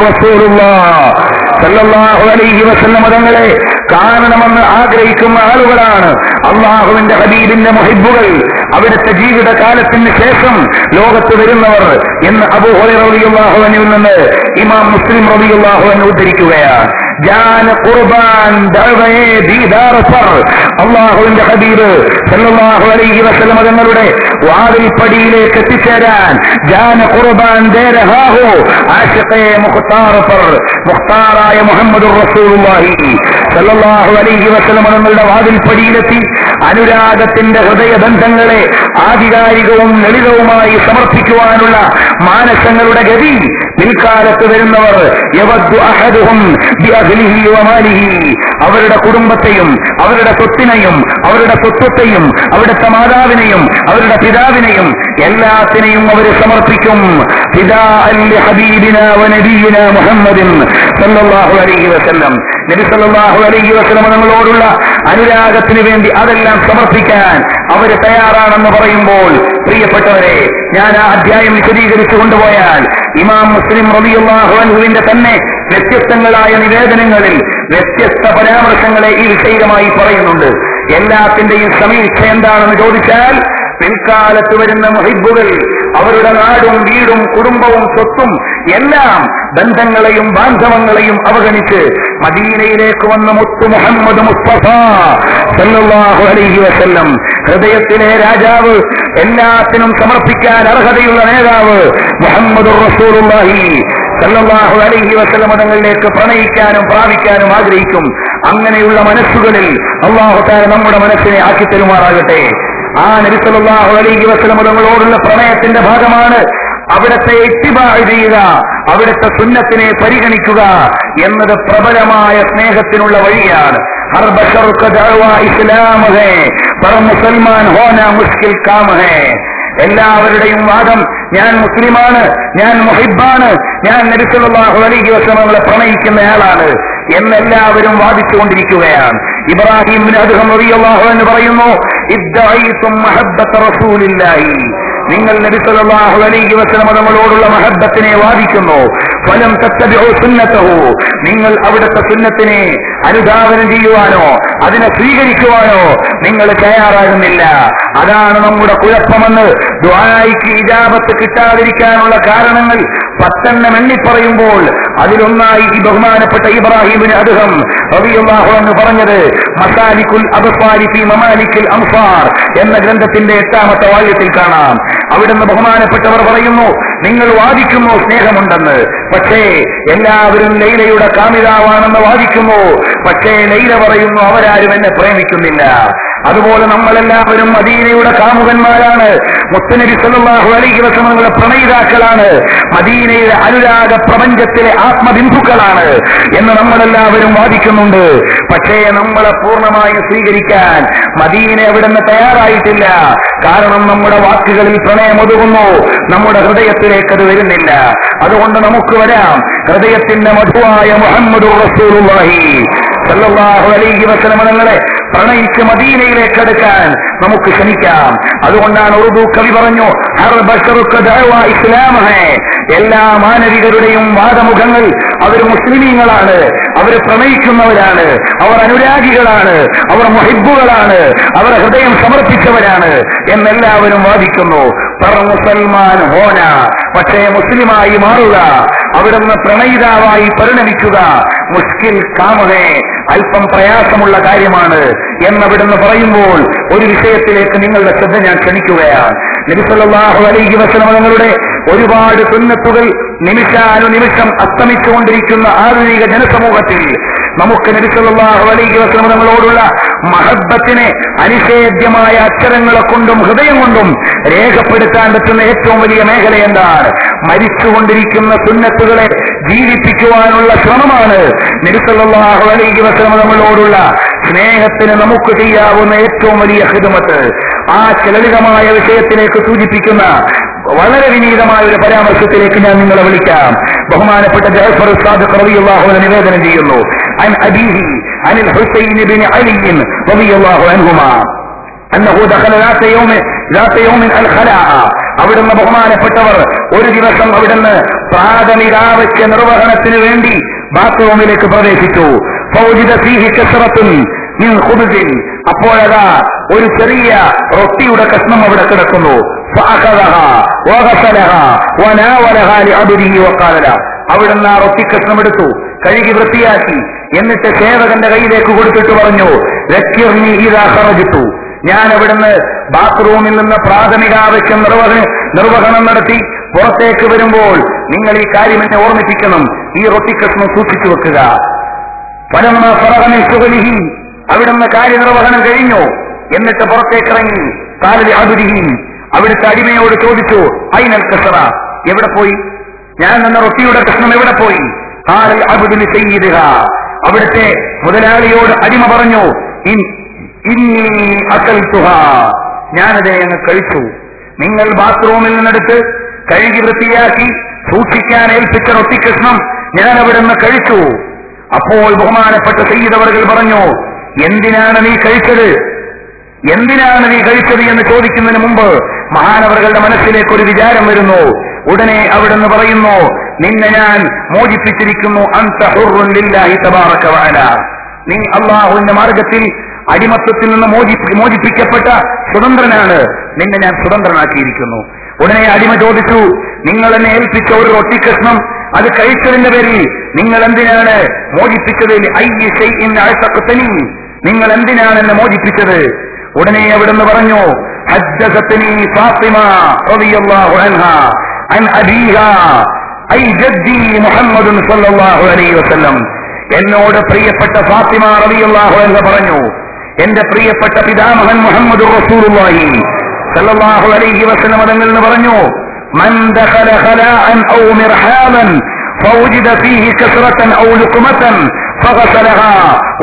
സല്ലല്ലാഹു അലൈഹി വസല്ലം തങ്ങളെ കാണണമെന്ന് ആഗ്രഹിക്കുന്ന ആളുകളാണ് അള്ളാഹുവിന്റെ ഹബീബിന്റെ മുഹിബുകൾ അവിടുത്തെ ജീവിതകാലത്തിന് ശേഷം ലോകത്ത് വരുന്നവർ എന്ന് അബു റളിയല്ലാഹുവിനിൽ നിന്ന് ഇമാം മുസ്ലിം റളിയല്ലാഹുവിനെ ഉദ്ധരിക്കുകയാണ് ജാന ഖുർബാൻ ദഅവയെ ദീദാർ ഫർ അള്ളാഹുവിന്റെ ഹബീബ് സല്ലല്ലാഹു അലൈഹി വസല്ലം തങ്ങളുടെ വാതിൽപ്പടിയിലേക്ക് എത്തിച്ചേരാൻ ജാന ഖുർബാൻ ദേരഹാഹു ആശിഖെ മുഖ്താർ ഫർ മുഖ്താറായ മുഹമ്മദ് റസൂലുള്ളാഹി സല്ലല്ലാഹു അലൈഹി വസല്ലം തങ്ങളുടെ വാതിൽപ്പടിയിലെത്തി അനുരാഗത്തിന്റെ ഹൃദയബന്ധങ്ങളെ ആധികാരികവും ലളിതവുമായി സമർപ്പിക്കുവാനുള്ള മാനസങ്ങളുടെ ഗതി പിൽക്കാലത്ത് വരുന്നവർ യവദ്ദു അഹദുഹും ബിഅഹ്ലിഹി വമാലിഹി അവരുടെ കുടുംബത്തെയും അവരുടെ സ്വത്തിനെയും അവരുടെ സ്വത്വത്തെയും അവിടുത്തെ മാതാവിനെയും അവരുടെ പിതാവിനെയും എല്ലാത്തിനെയും അവർ സമർപ്പിക്കും പിതാ അല്ലി ഹബീബിന വനബീന മുഹമ്മദിൻ സല്ലല്ലാഹു അലൈഹി വസല്ലം നബി സല്ലല്ലാഹു അലൈഹി വസല്ലം നമ്മളോടുള്ള അനുരാഗത്തിന് വേണ്ടി അതെല്ലാം സമർപ്പിക്കാൻ അവർ തയ്യാറാണെന്ന് പറയുമ്പോൾ പ്രിയപ്പെട്ടവരെ ഞാൻ ആ അധ്യായം വിശദീകരിച്ചു കൊണ്ടുപോയാൽ ഇമാം മുസ്ലിം റബിയുള്ളാഹു അൻഹുവിന്റെ തന്നെ വ്യത്യസ്തങ്ങളായ നിവേദനങ്ങളിൽ വ്യത്യസ്ത പരാമർശങ്ങളെ ഈ വിഷയമായി പറയുന്നുണ്ട് എല്ലാത്തിന്റെയും സമീക്ഷ എന്താണെന്ന് ചോദിച്ചാൽ പിൽക്കാലത്ത് വരുന്ന മുഹിബുകൾ അവരുടെ നാടും വീടും കുടുംബവും സ്വത്തും എല്ലാം ബന്ധങ്ങളെയും ബാന്ധവങ്ങളെയും അവഗണിച്ച് മദീനയിലേക്ക് വന്ന മുത്തു മുഹമ്മദ് മുസ്തഫ സല്ലല്ലാഹു അലൈഹി വസല്ലം ഹൃദയത്തിലെ രാജാവ് എല്ലാത്തിനും സമർപ്പിക്കാൻ അർഹതയുള്ള നേതാവ് മുഹമ്മദ് റസൂലുള്ളാഹി സല്ലല്ലാഹു അലൈഹി വസല്ലം തങ്ങളിലേക്ക് പ്രണയിക്കാനും പ്രാപിക്കാനും ആഗ്രഹിക്കും അങ്ങനെയുള്ള മനസ്സുകളിൽ അള്ളാഹു താര നമ്മുടെ മനസ്സിനെ ആക്കി തരുമാറാകട്ടെ ആ നബി സല്ലല്ലാഹു അലൈഹി വസല്ലം തങ്ങളോടുള്ള പ്രണയത്തിന്റെ ഭാഗമാണ് അവിടുത്തെ ഇത്തിബാ ചെയ്യുക അവിടുത്തെ സുന്നത്തിനെ പരിഗണിക്കുക എന്നത് പ്രബലമായ സ്നേഹത്തിനുള്ള വഴിയാണ് ഹർ ബഷർ ക ദഅവ ഇസ്ലാം ഹേ പർ മുസൽമാൻ ഹോന മുഷ്കിൽ കാം ഹേ എല്ലാവരുടെയും വാദം ഞാൻ മുസ്ലിമാണ് ഞാൻ മുഹിബാണ് ഞാൻ നബി സല്ലല്ലാഹു അലൈഹി വസല്ലമകളെ പ്രണയിക്കുന്നയാളാണ് എന്നെല്ലാവരും വാദിച്ചുകൊണ്ടിരിക്കുകയാണ് ഇബ്രാഹിം ബിൻ അദ്ഹം റളിയല്ലാഹു അൻഹു പറയുന്നു ഇദ്ദഈതും മഹബ്ബത റസൂലില്ലാഹി നിങ്ങൾ നബി സല്ലല്ലാഹു അലൈഹി വസല്ലം നമ്മളോടുള്ള മഹബ്ബത്തിനെ വാദിക്കുന്നു ഫലം തത്തബിഉ സുന്നത്തഹു നിങ്ങൾ അവിടുത്തെ സുന്നത്തിനെ അനുധാവനം ചെയ്യുവാനോ അതിനെ സ്വീകരിക്കുവാനോ നിങ്ങൾ തയ്യാറാകുന്നില്ല അതാണ് നമ്മുടെ കുഴപ്പമെന്ന് ദ്വായ്ക്ക് ഇജാബത്ത് കിട്ടാതിരിക്കാനുള്ള കാരണങ്ങൾ പത്തെണ്ണം എണ്ണിപ്പറയുമ്പോൾ അതിലൊന്നായി ഈ ബഹുമാനപ്പെട്ട ഇബ്രാഹിമിന് അദ്ദേഹം റബിയുള്ളാഹു എന്ന് പറഞ്ഞത് മസാലിക്കുൽ അബസാരി ഫി മമാലിക്കുൽ അംസാർ എന്ന ഗ്രന്ഥത്തിന്റെ എട്ടാമത്തെ വാല്യത്തിൽ കാണാം അവിടുന്ന് ബഹുമാനപ്പെട്ടവർ പറയുന്നു നിങ്ങൾ വാദിക്കുന്നു സ്നേഹമുണ്ടെന്ന് പക്ഷേ എല്ലാവരും ലൈലയുടെ കാമിതാവാണെന്ന് വാദിക്കുന്നു പക്ഷേ ലൈല പറയുന്നു അവരാരും എന്നെ പ്രേമിക്കുന്നില്ല അതുപോലെ നമ്മളെല്ലാവരും മദീനയുടെ കാമുകന്മാരാണ് മുത്തനബി സല്ലല്ലാഹു അലൈഹി വസല്ലമയുടെ പ്രണയിതാക്കളാണ് മദീനയുടെ അനുരാഗ പ്രപഞ്ചത്തിലെ ആത്മബിന്ദുക്കളാണ് എന്ന് നമ്മളെല്ലാവരും വാദിക്കുന്നുണ്ട് പക്ഷേ നമ്മളെ പൂർണ്ണമായി സ്വീകരിക്കാൻ മദീന അവിടുന്ന് തയ്യാറായിട്ടില്ല കാരണം നമ്മുടെ വാക്കുകളിൽ പ്രണയം ഒതുങ്ങുന്നു നമ്മുടെ ഹൃദയത്തിലേക്ക് അത് വരുന്നില്ല അതുകൊണ്ട് നമുക്ക് വരാം ഹൃദയത്തിന്റെ മധുവായ മുഹമ്മദ് റസൂലുള്ളാഹി സല്ലല്ലാഹു അലൈഹി വസല്ലമ തങ്ങളെ പ്രണയിച്ച് മദീനയിലേക്ക് എടുക്കാൻ നമുക്ക് ശ്രമിക്കാം അതുകൊണ്ടാണ് ഉറുദു കവി പറഞ്ഞു ഹർ ബഷറുക്ക് ദഅവ ഇസ്ലാം ഹേ എല്ലാ മാനവികരുടെയും വാദമുഖങ്ങൾ അവർ മുസ്ലിമീങ്ങളാണ് അവർ പ്രണയിക്കുന്നവരാണ് അവർ അനുരാഗികളാണ് അവർ മുഹിബുകളാണ് അവർ ഹൃദയം സമർപ്പിച്ചവരാണ് എന്നെല്ലാവരും വാദിക്കുന്നു പറ മുസൽമാൻ ഹോന പക്ഷേ മുസ്ലിമായി മാറുക അവിടുന്ന് പ്രണയിതാവായി പരിണമിക്കുക മുഷ്കിൽ കാമുകെ അല്പം പ്രയാസമുള്ള കാര്യമാണ് എന്നവിടുന്ന് പറയുമ്പോൾ ഒരു വിഷയത്തിലേക്ക് നിങ്ങളുടെ ശ്രദ്ധ ഞാൻ ക്ഷണിക്കുകയാണ് നബിസല്ലാഹു അലൈഹി വസല്ലം തങ്ങളുടെ ഒരുപാട് സുന്നത്തുകൾ നിമിഷാനുനിമിഷം അസ്തമിച്ചുകൊണ്ടിരിക്കുന്ന ആധുനിക ജനസമൂഹത്തിൽ നമുക്ക് നബിസല്ലാഹു അലൈഹി വസല്ലം തങ്ങളോടുള്ള മഹബത്തിനെ അനിഷേധ്യമായ അക്ഷരങ്ങളെ കൊണ്ടും ഹൃദയം കൊണ്ടും രേഖപ്പെടുത്താൻ പറ്റുന്ന ഏറ്റവും വലിയ മേഖല എന്താണ് മരിച്ചുകൊണ്ടിരിക്കുന്ന സുന്നത്തുകളെ ജീവിപ്പിക്കുവാനുള്ള ശ്രമമാണ് നബിസല്ലാഹു അലൈഹി വസല്ലം നമ്മളോടുള്ള സ്നേഹത്തിന് നമുക്ക് ചെയ്യാവുന്ന ഏറ്റവും വലിയ ഹിതമത്ത് ആ ലളിതമായ വിഷയത്തിലേക്ക് സൂചിപ്പിക്കുന്ന വളരെ വിനീതമായ ഒരു പരാമർശത്തിലേക്ക് ഞാൻ നിങ്ങളെ വിളിക്കാം ബഹുമാനപ്പെട്ട ജാഫർ സാദിഖ് റളിയല്ലാഹു അൻഹു നിവേദനം ചെയ്യുന്നു عن أبيه عن الحسين بن علي رضي الله عنهما أنه دخل ذات يوم ذات يوم الخلاء അവിടുന്ന് ബഹുമാനപ്പെട്ടവർ ഒരു ദിവസം അവിടുന്ന് പ്രാഥമികാവശ്യ നിർവഹണത്തിന് വേണ്ടി ബാത്റൂമിലേക്ക് പ്രവേശിച്ചു ഫൗജിദ ഫീഹി കസ്റത്തുൻ മിൻ ഖുബ്സിൻ അപ്പോഴതാ ഒരു ചെറിയ റൊട്ടിയുടെ കഷ്ണം അവിടെ കിടക്കുന്നു فأخذها وغسلها وناولها لعبده وقال له അവിടുന്ന് ആ റൊട്ടി കഷ്ണം എടുത്തു കഴുകി വൃത്തിയാക്കി എന്നിട്ട് സേവകന്റെ കയ്യിലേക്ക് കൊടുത്തിട്ട് പറഞ്ഞു രക്ഷിർണി ഇതാ ഹറജിത്തു ഞാൻ അവിടുന്ന് ബാത്റൂമിൽ നിന്ന് പ്രാഥമിക ആവശ്യം നിർവഹ നിർവഹണം നടത്തി പുറത്തേക്ക് വരുമ്പോൾ നിങ്ങൾ ഈ കാര്യം എന്നെ ഓർമ്മിപ്പിക്കണം ഈ റൊട്ടിക്കഷ്ണം സൂക്ഷിച്ചു വെക്കുക പരമ ഫറഹമിൽ സുഖലിഹി അവിടുന്ന് കാര്യനിർവഹണം കഴിഞ്ഞു എന്നിട്ട് പുറത്തേക്കിറങ്ങി കാലലി അബുരിഹി അവിടുത്തെ അടിമയോട് ചോദിച്ചു ഐനൽ കസറ എവിടെ പോയി ഞാൻ നിന്ന റൊട്ടിയുടെ കഷ്ണം എവിടെ പോയി കാലൽ അബുദിന് ചെയ്തിരുക അവിടുത്തെ മുതലാളിയോട് അടിമ പറഞ്ഞു "ഇൻ- ഇന്നി അകൽത്തുഹ ഞാനതേ അങ്ങ് കഴിച്ചു നിങ്ങൾ ബാത്റൂമിൽ നിന്നെടുത്ത് കഴുകി വൃത്തിയാക്കി സൂക്ഷിക്കാൻ ഏൽപ്പിച്ച റൊട്ടിക്കഷ്ണം ഞാൻ അവിടെ നിന്ന് കഴിച്ചു അപ്പോൾ ബഹുമാനപ്പെട്ട സയ്യിദവർകൾ പറഞ്ഞു എന്തിനാണ് നീ കഴിച്ചത് എന്തിനാണ് നീ കഴിച്ചത് എന്ന് ചോദിക്കുന്നതിന് മുമ്പ് മഹാനവറുകളുടെ മനസ്സിലേക്ക് ഒരു വിചാരം വരുന്നു ഉടനെ അവിടുന്ന് പറയുന്നു നിന്നെ ഞാൻ മോചിപ്പിച്ചിരിക്കുന്നു അന്ത ഹുർറുൻ ലില്ലാഹി തബാറക വഅല നീ അള്ളാഹുവിന്റെ മാർഗത്തിൽ അടിമത്വത്തിൽ നിന്ന് മോചി മോചിപ്പിക്കപ്പെട്ട സ്വതന്ത്രനാണ് നിന്നെ ഞാൻ സ്വതന്ത്രനാക്കിയിരിക്കുന്നു ഉടനെ അടിമ ചോദിച്ചു നിങ്ങൾ എന്നെ ഏൽപ്പിച്ച ഒരു റൊട്ടിക്കഷ്ണം അത് കഴിച്ചതിന്റെ പേരിൽ നിങ്ങൾ എന്തിനാണ് മോചിപ്പിച്ചത് ഐ ഷൈഇൻ അഅ്തഖ്തനി നിങ്ങൾ എന്തിനാണ് എന്നെ മോചിപ്പിച്ചത് ഉടനെ അവിടുന്ന് പറഞ്ഞു حدثتني فاطمة رضي الله عنها عن أبيها أي جدي محمد صلى الله عليه وسلم എന്നോട് പ്രിയപ്പെട്ട ഫാത്തിമ റളിയല്ലാഹു അൻഹ പറഞ്ഞു എന്റെ പ്രിയപ്പെട്ട പിതാമഹൻ മുഹമ്മദ് റസൂലുള്ളാഹി സല്ലല്ലാഹു അലൈഹി വസല്ലം തങ്ങൾ എന്ന് പറഞ്ഞു من دخل خلاء أو مرحالا فوجد فيه كسرة أو لقمة فغسلها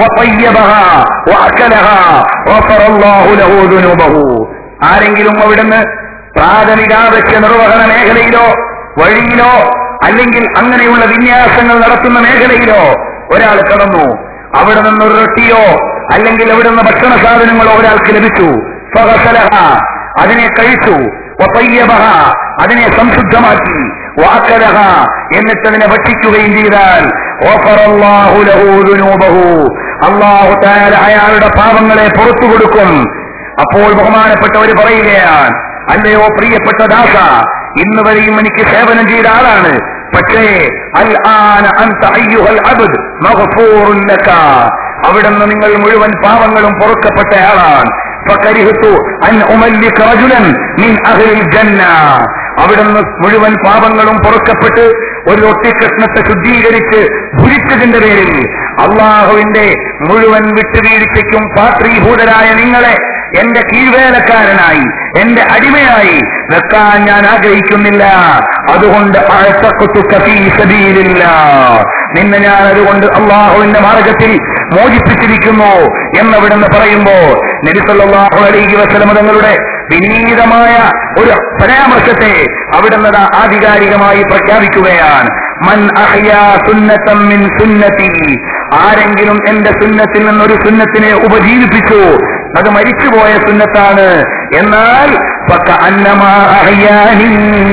وطيبها وأكلها غفر الله له ذنوبه ആരെങ്കിലും അവിടുന്ന് പ്രാഥമികാവശ്യ നിർവഹണ മേഖലയിലോ വഴിയിലോ അല്ലെങ്കിൽ അങ്ങനെയുള്ള വിന്യാസങ്ങൾ നടത്തുന്ന മേഖലയിലോ ഒരാൾ കടന്നു അവിടെ നിന്ന് ഒരു റൊട്ടിയോ അല്ലെങ്കിൽ അവിടെ നിന്ന് ഭക്ഷണ സാധനങ്ങളോ ഒരാൾക്ക് ലഭിച്ചു ഫഗസലഹ അതിനെ കഴിച്ചു വതയ്യബഹ അതിനെ സംശുദ്ധമാക്കി വാക്കലഹ എന്നിട്ട് അതിനെ ഭക്ഷിക്കുകയും ചെയ്താൽ ഗഫറല്ലാഹു ലഹു ദുനൂബഹു അള്ളാഹു തആല അയാളുടെ പാപങ്ങളെ പുറത്തു കൊടുക്കും അപ്പോൾ ബഹുമാനപ്പെട്ടവർ പറയുകയാണ് അല്ലയോ പ്രിയപ്പെട്ട ദാസ ഇന്ന് വരെയും എനിക്ക് സേവനം ചെയ്ത ആളാണ് പക്ഷേ അൽ ആന അൻത അയ്യുഹൽ അബ്ദ് മഗ്ഫൂറുൻ ലക അവിടുന്ന് നിങ്ങൾ മുഴുവൻ പാവങ്ങളും പൊറുക്കപ്പെട്ട ആളാണ് ഫകരിഹ്തു അൻ ഉമല്ലിക റജുലൻ മിൻ അഹ്ലിൽ ജന്ന അവിടുന്ന് മുഴുവൻ പാപങ്ങളും പൊറുക്കപ്പെട്ട് ഒരു ഒട്ടിക്കഷ്ണത്തെ ശുദ്ധീകരിച്ച് ഭുരിച്ചതിന്റെ പേരിൽ അള്ളാഹുവിന്റെ മുഴുവൻ വിട്ടുവീഴ്ചയ്ക്കും പാത്രീഭൂതരായ നിങ്ങളെ എന്റെ കീഴ്വേലക്കാരനായി എന്റെ അടിമയായി വെക്കാൻ ഞാൻ ആഗ്രഹിക്കുന്നില്ല അതുകൊണ്ട് അഴത്തക്കുത്തുക ഫീ സബീലില്ലാ. നിന്നെ ഞാൻ അതുകൊണ്ട് അള്ളാഹുവിന്റെ മാർഗത്തിൽ മോചിപ്പിച്ചിരിക്കുന്നു എന്നവിടുന്ന് പറയുമ്പോ നബിസല്ലാഹു അലൈഹി വസല്ലമ തങ്ങളുടെ വിനീതമായ ഒരു പരാമർശത്തെ അവിടുന്ന് ദാ ആധികാരികമായി പ്രഖ്യാപിക്കുകയാണ് മൻ അഹ്യാ സുന്നത്തം മിൻ സുന്നത്തി ആരെങ്കിലും എന്റെ സുന്നത്തിൽ നിന്നൊരു സുന്നത്തിനെ ഉപജീവിപ്പിച്ചു അത് മരിച്ചുപോയ സുന്നത്താണ് എന്നാൽ പക്ക അന്നമാ അഹ്യാനി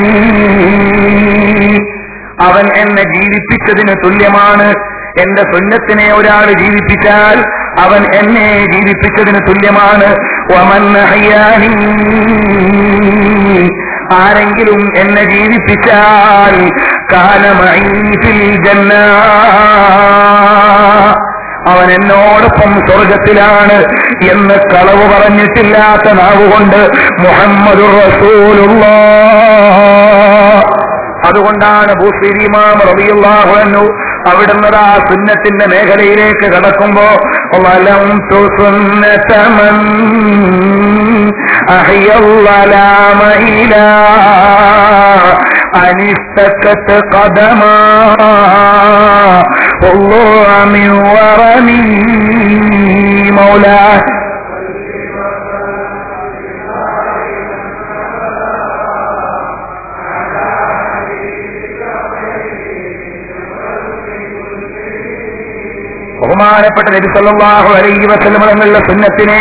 അവൻ എന്നെ ജീവിപ്പിച്ചതിന് തുല്യമാണ് എന്റെ സുന്നത്തിനെ ഒരാൾ ജീവിപ്പിച്ചാൽ അവൻ എന്നെ ജീവിപ്പിച്ചതിന് തുല്യമാണ് വമൻ അഹ്യാനി ആരെങ്കിലും എന്നെ ജീവിപ്പിച്ചാൽ കാലമൈഫിൽ ജന്ന അവൻ എന്നോടൊപ്പം സ്വർഗത്തിലാണ് എന്ന് കളവ് പറഞ്ഞിട്ടില്ലാത്ത നാവുകൊണ്ട് മുഹമ്മദ് റസൂലുള്ള അതുകൊണ്ടാണ് ഭൂശ്രീമാം റബിയുള്ളാഹു അൻഹു അവിടുന്ന് ആ സുന്നത്തിന്റെ മേഖലയിലേക്ക് കടക്കുമ്പോ വലം തു സുന്നതമൻ അഹിയല്ലലാമ ഇലാ അനിസ്തക്കത്ത് قدما والله من ورمي مولاه ബഹുമാനപ്പെട്ട നബി സല്ലല്ലാഹു അലൈഹി വസല്ലം തങ്ങളുടെ സുന്നത്തിനെ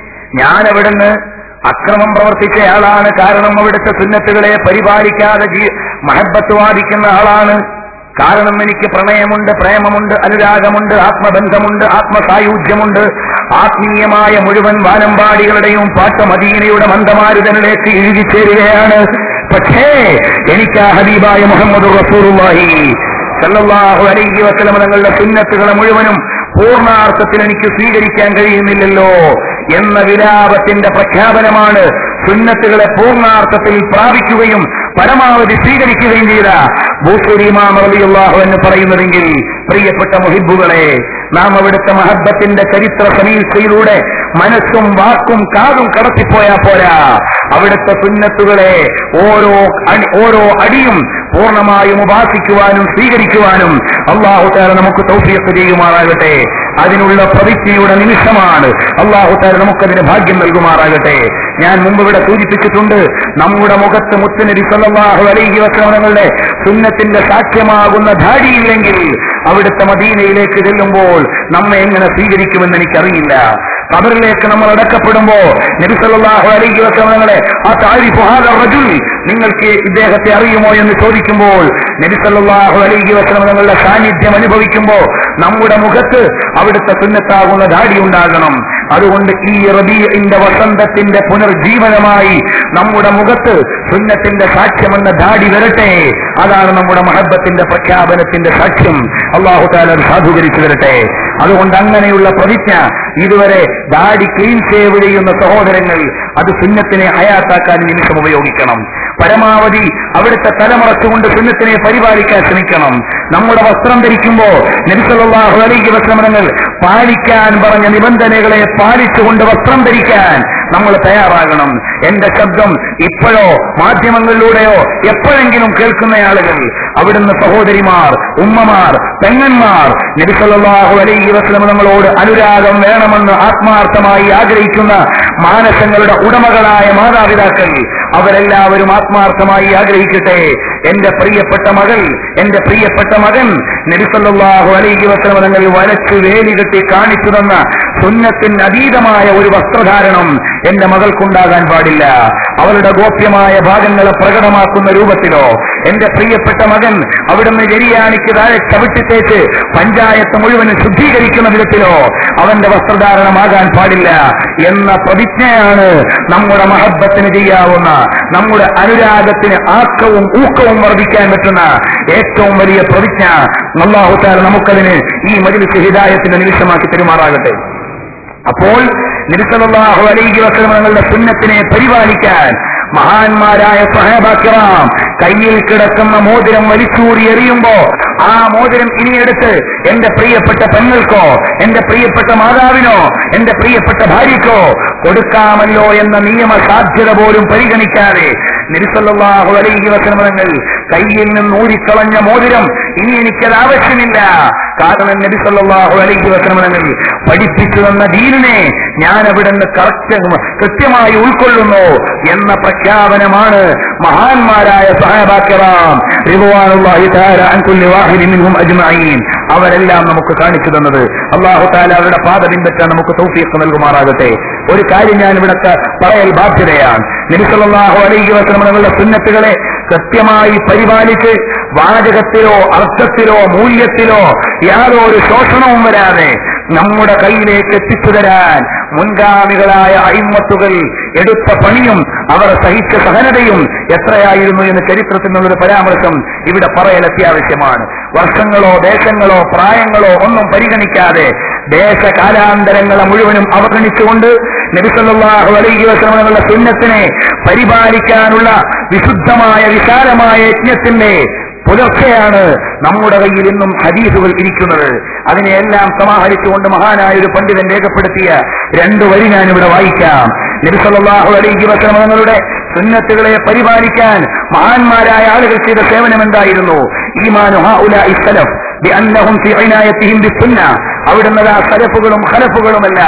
ഞാൻ അവിടുന്ന് അക്രമം പ്രവർത്തിച്ചയാളാണ് കാരണം അവിടുത്തെ സുന്നത്തുകളെ പരിപാലിക്കാതെ ജീ മഹബത്ത് വാദിക്കുന്ന ആളാണ് കാരണം എനിക്ക് പ്രണയമുണ്ട് പ്രേമമുണ്ട് അനുരാഗമുണ്ട് ആത്മബന്ധമുണ്ട് ആത്മസായുജ്യമുണ്ട് ആത്മീയമായ മുഴുവൻ വാനമ്പാടികളുടെയും പാട്ട് മദീനയുടെ മന്ദമാരുതനിലേക്ക് ഇഴുകിച്ചേരുകയാണ് പക്ഷേ എനിക്ക് ആ ഹബീബായ മുഹമ്മദ് റസൂറുല്ലാഹി സല്ലല്ലാഹു അലൈഹി വസല്ലം തങ്ങളുടെ സുന്നത്തുകളെ മുഴുവനും പൂർണ്ണാർത്ഥത്തിൽ എനിക്ക് സ്വീകരിക്കാൻ കഴിയുന്നില്ലല്ലോ എന്ന വിലാപത്തിന്റെ പ്രഖ്യാപനമാണ് സുന്നത്തുകളെ പൂർണ്ണാർത്ഥത്തിൽ പ്രാപിക്കുകയും പരമാവധി സ്വീകരിക്കുകയും ചെയ്ത ഭൂസുരിമാം റളിയല്ലാഹു എന്ന് പറയുന്നതെങ്കിൽ പ്രിയപ്പെട്ട മുഹിബുകളെ നാം അവിടുത്തെ മഹബത്തിന്റെ ചരിത്ര സമീക്ഷയിലൂടെ മനസ്സും വാക്കും കാതും കടത്തിപ്പോയാ പോരാ അവിടുത്തെ സുന്നത്തുകളെ ഓരോ അടി- ഓരോ അടിയും പൂർണ്ണമായും ഉപാസിക്കുവാനും സ്വീകരിക്കുവാനും അള്ളാഹു താര നമുക്ക് തൗഫീഖ് ചെയ്യുമാറാകട്ടെ അതിനുള്ള പ്രതിജ്ഞയുടെ നിമിഷമാണ് അള്ളാഹു താര നമുക്കതിന് ഭാഗ്യം നൽകുമാറാകട്ടെ ഞാൻ മുമ്പ് ഇവിടെ സൂചിപ്പിച്ചിട്ടുണ്ട് നമ്മുടെ മുഖത്ത് മുത്തുനബി സല്ലല്ലാഹു അലൈഹി വസല്ലമയുടെ സുന്നത്തിന്റെ സാക്ഷ്യമാകുന്ന ധാടിയില്ലെങ്കിൽ അവിടുത്തെ മദീനയിലേക്ക് ചെല്ലുമ്പോൾ നമ്മെ എങ്ങനെ സ്വീകരിക്കുമെന്ന് എനിക്കറിയില്ല ഖബറിലേക്ക് നമ്മൾ അടക്കപ്പെടുമ്പോ നബി സല്ലല്ലാഹു അലൈഹി വസല്ലമകളെ ആ താരിഫു ഹാദ റജുൽ നിങ്ങൾക്ക് ഇദ്ദേഹത്തെ അറിയുമോ എന്ന് ചോദിക്കുമ്പോൾ നബി സല്ലല്ലാഹു അലൈഹി വസല്ലം തങ്ങളുടെ സാന്നിധ്യം അനുഭവിക്കുമ്പോൾ നമ്മുടെ മുഖത്ത് അവിടുത്തെ സുന്നത്താകുന്ന ധാടി ഉണ്ടാകണം അതുകൊണ്ട് ഈ റബീഇന്റെ വസന്തത്തിന്റെ പുനർജീവനമായി നമ്മുടെ മുഖത്ത് സുന്നത്തിന്റെ സാക്ഷ്യമെന്ന ധാടി വരട്ടെ അതാണ് നമ്മുടെ മഹബത്തിന്റെ പ്രഖ്യാപനത്തിന്റെ സാക്ഷ്യം അള്ളാഹു താല അത് സാധൂകരിച്ചു തരട്ടെ അതുകൊണ്ട് അങ്ങനെയുള്ള പ്രതിജ്ഞ ഇതുവരെ ദാടി ക്ലീൻ സേവ് ചെയ്യുന്ന സഹോദരങ്ങൾ അത് സുന്നത്തിനെ ഹയാത്താക്കാൻ നിമിഷം ഉപയോഗിക്കണം പരമാവധി അവിടുത്തെ തലമുറച്ചുകൊണ്ട് സുന്നത്തിനെ പരിപാലിക്കാൻ ശ്രമിക്കണം നമ്മുടെ വസ്ത്രം ധരിക്കുമ്പോ നബിസല്ലാഹു അലൈഹി വസ്ലമനങ്ങൾ പാലിക്കാൻ പറഞ്ഞ നിബന്ധനകളെ പാലിച്ചുകൊണ്ട് വസ്ത്രം ധരിക്കാൻ നമ്മൾ തയ്യാറാകണം എന്റെ ശബ്ദം ഇപ്പോഴോ മാധ്യമങ്ങളിലൂടെയോ എപ്പോഴെങ്കിലും കേൾക്കുന്ന ആളുകൾ അവിടുന്ന് സഹോദരിമാർ ഉമ്മമാർ പെങ്ങന്മാർ നബിസല്ലാഹു അലൈഹി വസ്ലം നമ്മളോട് അനുരാഗം വേണമെന്ന് ആത്മാർത്ഥമായി ആഗ്രഹിക്കുന്ന മാനസങ്ങളുടെ ഉടമകളായ മാതാപിതാക്കൾ അവരെല്ലാവരും ആത്മാർത്ഥമായി ആഗ്രഹിക്കട്ടെ എന്റെ പ്രിയപ്പെട്ട മകൾ എന്റെ പ്രിയപ്പെട്ട മകൻ നബിസല്ലാഹു അലൈഹി വസ്ലം തങ്ങൾ വരച്ചു വേലി കെട്ടി കാണിച്ചു തന്ന സുന്നത്തിന് അതീതമായ ഒരു വസ്ത്രധാരണം എന്റെ മകൾക്കുണ്ടാകാൻ പാടില്ല അവളുടെ ഗോപ്യമായ ഭാഗങ്ങളെ പ്രകടമാക്കുന്ന രൂപത്തിലോ എന്റെ പ്രിയപ്പെട്ട മകൻ അവിടുന്ന് ജരിയാണിക്ക് താഴെ ചവിട്ടിത്തേച്ച് പഞ്ചായത്ത് മുഴുവനും ശുദ്ധീകരിക്കുന്ന വിധത്തിലോ അവന്റെ വസ്ത്രധാരണമാകാൻ പാടില്ല എന്ന പ്രതിജ്ഞയാണ് നമ്മുടെ മഹബത്തിന് ചെയ്യാവുന്ന നമ്മുടെ അനുരാഗത്തിന് ആക്കവും ഊക്കവും വർദ്ധിക്കാൻ പറ്റുന്ന ഏറ്റവും വലിയ പ്രതിജ്ഞ അള്ളാഹുത്താൽ നമുക്കതിന് ഈ മജിലിസ് ഹിദായത്തിന്റെ നിമിഷമാക്കി പെരുമാറാകട്ടെ അപ്പോൾ നിരുസലാഹു അലൈഹി വസ്ലം തങ്ങളുടെ സുന്നത്തിനെ പരിപാലിക്കാൻ മഹാന്മാരായ സഹേബാക്കിറാം കയ്യിൽ കിടക്കുന്ന മോതിരം വലിച്ചൂരി എറിയുമ്പോ ആ മോതിരം ഇനിയെടുത്ത് എന്റെ പ്രിയപ്പെട്ട പെങ്ങൾക്കോ എന്റെ പ്രിയപ്പെട്ട മാതാവിനോ എന്റെ പ്രിയപ്പെട്ട ഭാര്യയ്ക്കോ കൊടുക്കാമല്ലോ എന്ന നിയമ സാധ്യത പോലും പരിഗണിക്കാതെ നിരുസല്ലാഹു അലൈഹി വസനമങ്ങൾ കയ്യിൽ നിന്ന് ഊരിക്കളഞ്ഞ മോതിരം ഇനി എനിക്കത് ആവശ്യമില്ല കാരണം നബി സല്ലല്ലാഹു അലൈഹി വസനമങ്ങൾ പഠിപ്പിച്ചു തന്ന ദീനിനെ ഞാൻ അവിടെ നിന്ന് കറക്റ്റ് കൃത്യമായി ഉൾക്കൊള്ളുന്നു എന്ന പ്രഖ്യാപനമാണ് മഹാന്മാരായ സഹാബാക്കിറാം റിദ്വാനുല്ലാഹി തആല അൻ കുല്ലി വാഹിദിൻ മിൻഹും അജ്മഈൻ അവരെല്ലാം നമുക്ക് കാണിച്ചു തന്നത് അള്ളാഹു താല അവരുടെ പാത പിൻപറ്റാൻ നമുക്ക് തൗഫീഖ് നൽകുമാറാകട്ടെ ഒരു കാര്യം ഞാൻ ഇവിടെ പറയൽ ബാധ്യതയാണ് നബി സല്ലല്ലാഹു അലൈഹി വസല്ലം തങ്ങളുടെ സുന്നത്തുകളെ കൃത്യമായി പരിപാലിച്ച് വാചകത്തിലോ അർത്ഥത്തിലോ മൂല്യത്തിലോ യാതൊരു ശോഷണവും വരാതെ നമ്മുടെ കയ്യിലേക്ക് എത്തിച്ചു തരാൻ മുൻഗാമികളായ അയിമത്തുകൾ എടുത്ത പണിയും അവർ സഹിച്ച സഹനതയും എത്രയായിരുന്നു എന്ന് ചരിത്രത്തിൽ നിന്നൊരു പരാമർശം ഇവിടെ പറയൽ അത്യാവശ്യമാണ് വർഷങ്ങളോ ദേശങ്ങളോ പ്രായങ്ങളോ ഒന്നും പരിഗണിക്കാതെ ദേശകാലാന്തരങ്ങളെ മുഴുവനും അവഗണിച്ചുകൊണ്ട് നബിസല്ലാഹു അലൈഹി വസ്ലമങ്ങളുടെ സുന്നത്തിനെ പരിപാലിക്കാനുള്ള വിശുദ്ധമായ വിശാലമായ യജ്ഞത്തിന്റെ പുലർച്ചെയാണ് നമ്മുടെ കയ്യിൽ ഇന്നും ഹദീസുകൾ ഇരിക്കുന്നത് അതിനെയെല്ലാം സമാഹരിച്ചുകൊണ്ട് മഹാനായ ഒരു പണ്ഡിതൻ രേഖപ്പെടുത്തിയ രണ്ടു വരി ഞാനിവിടെ വായിക്കാം നബിസല്ലാഹു അലൈഹി വസ്ലമങ്ങളുടെ സുന്നത്തുകളെ പരിപാലിക്കാൻ മഹാന്മാരായ ആളുകൾ ചെയ്ത സേവനം എന്തായിരുന്നു ഈമാനു ഹൗലാഇ സലഫ് ബിഅന്നഹും ഫി ഇനായത്തിഹിം ബിസുന്ന അവിടുന്ന് ആ സലഫുകളും ഖലഫുകളുമെല്ലാം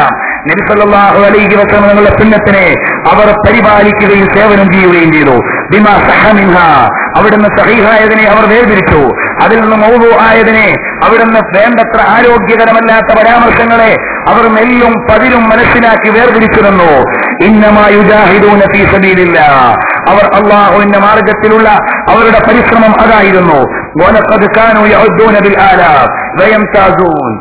നബിസല്ലാഹു അലൈഹി വസല്ലം തങ്ങളുടെ സുന്നത്തിനെ അവർ പരിപാലിക്കുകയും സേവനം ചെയ്യുകയും ചെയ്തു ബിമാ സഹമിൻഹ അവിടുന്ന് സഹീഹായതിനെ അവർ വേർതിരിച്ചു അതിൽ നിന്ന് മൗതു ആയതിനെ അവിടുന്ന് വേണ്ടത്ര ആരോഗ്യകരമല്ലാത്ത പരാമർശങ്ങളെ അവർ നെല്ലും പതിരും മനസ്സിലാക്കി വേർതിരിച്ചിരുന്നു ഇന്നമായുജാഹിദൂന ഫീ സബീലില്ല അവർ അള്ളാഹുവിന്റെ മാർഗത്തിലുള്ള അവരുടെ പരിശ്രമം അതായിരുന്നു വലഖദ് കാനൂ യഉദ്ദൂന ബിൽ ആലാഫ് വയംതാസൂൻ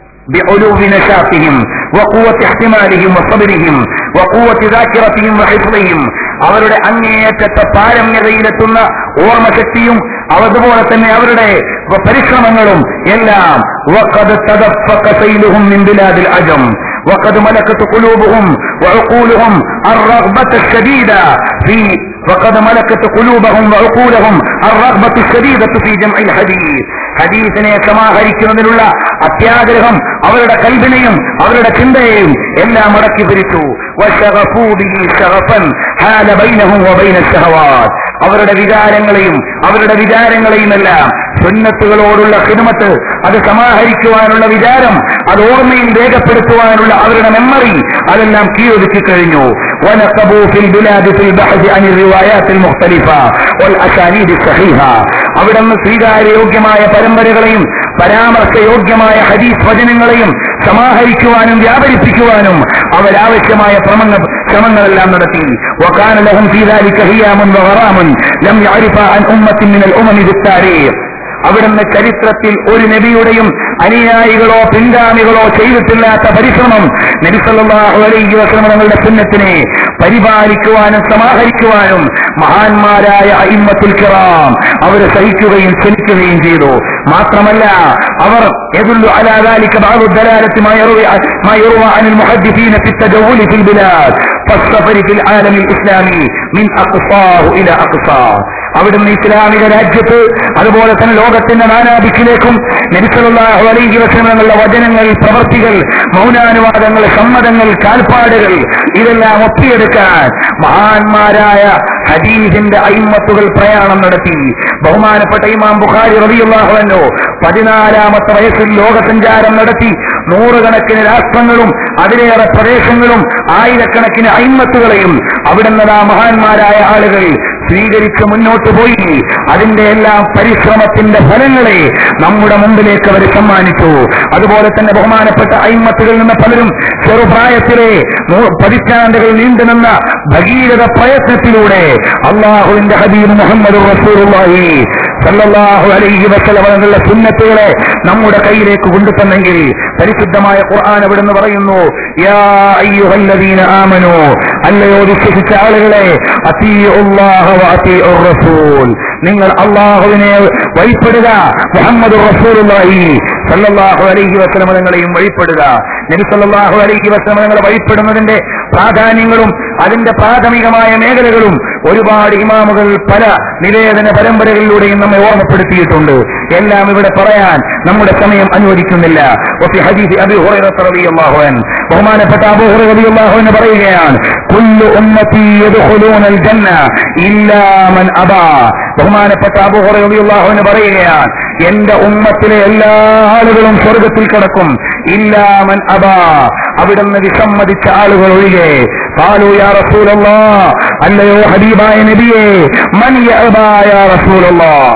بعلو نشاطهم وقوة احتمالهم وصبرهم وقوة ذاكرتهم وحفظهم അവരുടെ അങ്ങേയറ്റത്തെ പാരമ്യതയിലെത്തുന്ന ഓർമ്മശക്തിയും അതുപോലെ തന്നെ അവരുടെ പരിശ്രമങ്ങളും എല്ലാം وقد تدفق سيلهم من بلاد العجم وقد ملكت قلوبهم وعقولهم الرغبة الشديدة في وقد ملكت قلوبهم وعقولهم الرغبة الشديدة في جمع الحديث ഹദീസിനെ സമാഹരിക്കുന്നതിനുള്ള അത്യാഗ്രഹം അവരുടെ കൽബിനെയും അവരുടെ ചിന്തയെയും എല്ലാം അടക്കി പിരിച്ചു وشغفوا به شغفا حال بينهم وبين الشهوات അവരുടെ വികാരങ്ങളെയും അവരുടെ വിചാരങ്ങളെയും എല്ലാം സുന്നത്തുകളോടുള്ള ഹിദമത്ത് അത് സമാഹരിക്കുവാനുള്ള വിചാരം അത് ഓർമ്മയിൽ രേഖപ്പെടുത്തുവാനുള്ള അവരുടെ മെമ്മറി അതെല്ലാം കീഴൊതുക്കി കഴിഞ്ഞു ونقبوا في البلاد في البحث عن الروايات المختلفة والأسانيد الصحيحة അവിടുന്ന് സ്വീകാര്യയോഗ്യമായ പരമ്പരകളെയും പരാമർശയോഗ്യമായ ഹദീസ് വചനങ്ങളെയും സമാഹരിക്കുവാനും വ്യാപരിപ്പിക്കുവാനും അവരാവശ്യമായ ശ്രമങ്ങൾ ശ്രമങ്ങളെല്ലാം നടത്തി وكان لهم في ذلك هيام وغرام لم يعرف عن أمة من الأمم في التاريخ അവിടുന്ന് ചരിത്രത്തിൽ ഒരു നബിയുടെയും അനുയായികളോ പിൻഗാമികളോ ചെയ്തിട്ടില്ലാത്ത പരിശ്രമം നബി സല്ലല്ലാഹു അലൈഹി വസല്ലം തങ്ങളുടെ സുന്നത്തിനെ പരിപാലിക്കുവാനും സമാഹരിക്കുവാനും മഹാന്മാരായ അയിമ്മത്തുൽ കിറാം അവർ സഹിക്കുകയും ശ്രമിക്കുകയും ചെയ്തു മാത്രമല്ല അവർ يدل على ذلك بعض الدلالة ما يروي ما يروى عن المحدثين في التجول في البلاد فالسفر في العالم الإسلامي من أقصاه إلى أقصاه അവിടുന്ന് ഇസ്ലാമിക രാജ്യത്ത് അതുപോലെ തന്നെ ലോകത്തിന്റെ നാനാദിക്കിലേക്കും നബിസലാഹു അലൈഹി വസനങ്ങളുടെ വചനങ്ങൾ പ്രവർത്തികൾ മൗനാനുവാദങ്ങൾ സമ്മതങ്ങൾ കാൽപ്പാടുകൾ ഇതെല്ലാം ഒപ്പിയെടുക്കാൻ മഹാന്മാരായ ഹദീസിന്റെ അയിമത്തുകൾ പ്രയാണം നടത്തി ബഹുമാനപ്പെട്ട ഇമാം ബുഖാരി റബിയുള്ളാഹുവല്ലോ പതിനാലാമത്തെ വയസ്സിൽ ലോകസഞ്ചാരം നടത്തി നൂറുകണക്കിന് രാഷ്ട്രങ്ങളും അതിലേറെ പ്രദേശങ്ങളും ആയിരക്കണക്കിന് അയിമത്തുകളെയും അവിടുന്ന് ആ മഹാന്മാരായ ആളുകൾ സ്വീകരിച്ച് മുന്നോട്ട് പോയി അതിന്റെ എല്ലാം പരിശ്രമത്തിന്റെ ഫലങ്ങളെ നമ്മുടെ മുമ്പിലേക്ക് അവർ സമ്മാനിച്ചു അതുപോലെ തന്നെ ബഹുമാനപ്പെട്ട അയിമത്തുകളിൽ നിന്ന് പലരും ചെറുപ്രായത്തിലെ നൂ- പതിറ്റാണ്ടുകൾ നീണ്ടുനിന്ന ഭഗീരഥ പ്രയത്നത്തിലൂടെ അള്ളാഹുവിന്റെ ഹബീബ് മുഹമ്മദ് റസൂലുള്ളാഹി സല്ലല്ലാഹു അലൈഹി വസല്ലം അവരുടെ സുന്നത്തുകളെ നമ്മുടെ കയ്യിലേക്ക് കൊണ്ടുതന്നെങ്കിൽ പരിശുദ്ധമായ ഖുർആൻ അവിടുന്ന് പറയുന്നു യാ അയ്യുഹല്ലദീന ആമനു അല്ലയോ വിശ്വസിച്ച ആളുകളെ അത്തീഉല്ലാഹ വഅത്തീഉർ റസൂൽ നിങ്ങൾ അള്ളാഹുവിനെ വഴിപ്പെടുക മുഹമ്മദ് റസൂലുള്ളാഹി സല്ലല്ലാഹു അലൈഹി വസല്ലം നിങ്ങളെയും വഴിപ്പെടുക നബി സല്ലല്ലാഹു അലൈഹി വസല്ലം നിങ്ങളെ വഴിപ്പെടുന്നതിന്റെ പ്രാധാന്യങ്ങളും അതിന്റെ പ്രാഥമികമായ മേഖലകളും ഒരുപാട് ഇമാമുകൾ പല നിവേദന പരമ്പരകളിലൂടെയും നമ്മെ ഓർമ്മപ്പെടുത്തിയിട്ടുണ്ട് എല്ലാം ഇവിടെ പറയാൻ നമ്മുടെ സമയം അനുവദിക്കുന്നില്ല وفي حديث أبي هريرة رضي الله عنه ബഹുമാനപ്പെട്ട അബൂ ഹുറൈറ റളിയല്ലാഹു അൻഹു പറയുകയാണ് കുല്ലു ഉമ്മത്തി യദ്ഖുലൂന അൽജന്ന ഇല്ലാ മൻ അബാ ബഹുമാനപ്പെട്ട അബൂ ഹുറൈറ റളിയല്ലാഹു അൻഹു പറയുകയാണ് എന്റെ ഉമ്മത്തിലെ എല്ലാ ആളുകളും സ്വർഗത്തിൽ കിടക്കും ഇല്ലാ മൻ അബാ അവിടുന്ന് വിസമ്മതിച്ച ആളുകൾ ഒഴികെ قالوا يا رسول الله അല്ലയോ ഹബീബായ നബിയെ മൻ യഅബാ യാ റസൂലല്ലാഹ്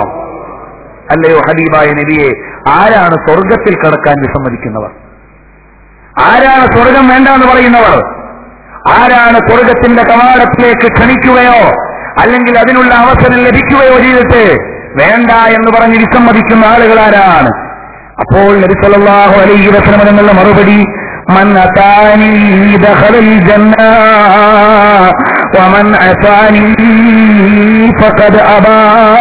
അല്ലയോ ഹബീബായ നബിയെ ആരാണ് സ്വർഗത്തിൽ കടക്കാൻ വിസമ്മതിക്കുന്നവർ ആരാണ് സ്വർഗം വേണ്ട എന്ന് പറയുന്നവർ ആരാണ് സ്വർഗത്തിന്റെ കവാടത്തിലേക്ക് ക്ഷണിക്കുകയോ അല്ലെങ്കിൽ അതിനുള്ള അവസരം ലഭിക്കുകയോ ചെയ്തിട്ട് വേണ്ട എന്ന് പറഞ്ഞ് വിസമ്മതിക്കുന്ന ആളുകൾ ആരാണ് അപ്പോൾ നബി സല്ലല്ലാഹു അലൈഹി വസല്ലം എന്നുള്ള മറുപടി മൻ അതാനി ദഖലൽ ജന്ന വമൻ അതാനി ഫഖദ് അബാ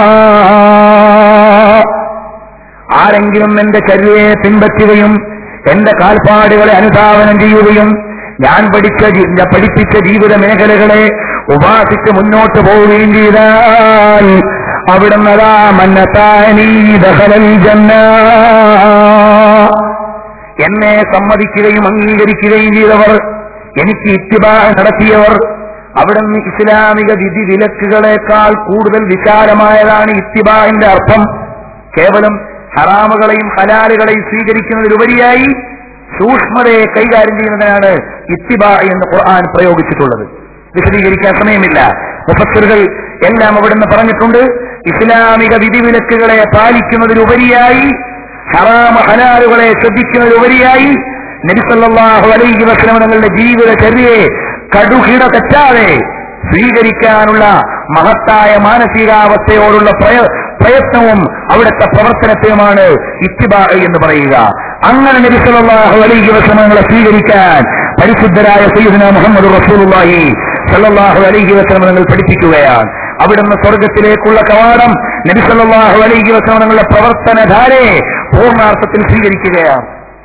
ആരെങ്കിലും എന്റെ ചര്യയെ പിൻപറ്റുകയും എന്റെ കാൽപ്പാടുകളെ അനുധാവനം ചെയ്യുകയും ഞാൻ പഠിച്ച ജീ- ഞാൻ പഠിപ്പിച്ച ജീവിത മേഖലകളെ ഉപാസിച്ച് മുന്നോട്ട് പോവുകയും ചെയ്താൽ അവിടുന്നതാ മന്നത്താനീ ദഹലൽ ജന്ന എന്നെ സമ്മതിക്കുകയും അംഗീകരിക്കുകയും ചെയ്തവർ എനിക്ക് ഇത്തിബാ നടത്തിയവർ അവിടുന്ന് ഇസ്ലാമിക വിധി വിലക്കുകളെക്കാൾ കൂടുതൽ വിശാലമായതാണ് ഇത്തിബാന്റെ അർത്ഥം കേവലം ഹറാമുകളെയും ഹലാലുകളെയും സ്വീകരിക്കുന്നതിലുപരിയായി സൂക്ഷ്മതയെ കൈകാര്യം ചെയ്യുന്നതിനാണ് ഇത്തിബ എന്ന് ഖുർആൻ പ്രയോഗിച്ചിട്ടുള്ളത് വിശദീകരിക്കാൻ സമയമില്ല മുഫസ്സിറുകൾ എല്ലാം അവിടുന്ന് പറഞ്ഞിട്ടുണ്ട് ഇസ്ലാമിക വിധിവിലക്കുകളെ പാലിക്കുന്നതിലുപരിയായി ഹറാമ ഹലാലുകളെ ശ്രദ്ധിക്കുന്നതിലുപരിയായി നബിസല്ലാഹു അലൈഹി വസ്ലം തങ്ങളുടെ ജീവിതചര്യയെ കടുകിട തെറ്റാതെ സ്വീകരിക്കാനുള്ള മഹത്തായ മാനസികാവസ്ഥയോടുള്ള പ്രയ- പ്രയത്നവും അവിടുത്തെ പ്രവർത്തനത്തെയുമാണ് ഇത്തിബ എന്ന് പറയുക അങ്ങനെ നബി സല്ലല്ലാഹു അലൈഹി വസല്ലമകളെ സ്വീകരിക്കാൻ പരിശുദ്ധരായ സയ്യിദുന മുഹമ്മദ് റസൂലുള്ളാഹി സല്ലല്ലാഹു അലൈഹി വസല്ലം നിങ്ങൾ പഠിപ്പിക്കുകയാണ് അവിടുന്ന് സ്വർഗത്തിലേക്കുള്ള കവാടം നബി സല്ലല്ലാഹു അലൈഹി വസല്ലമകളുടെ പ്രവർത്തനധാരയെ പൂർണ്ണാർത്ഥത്തിൽ സ്വീകരിക്കുകയാണ്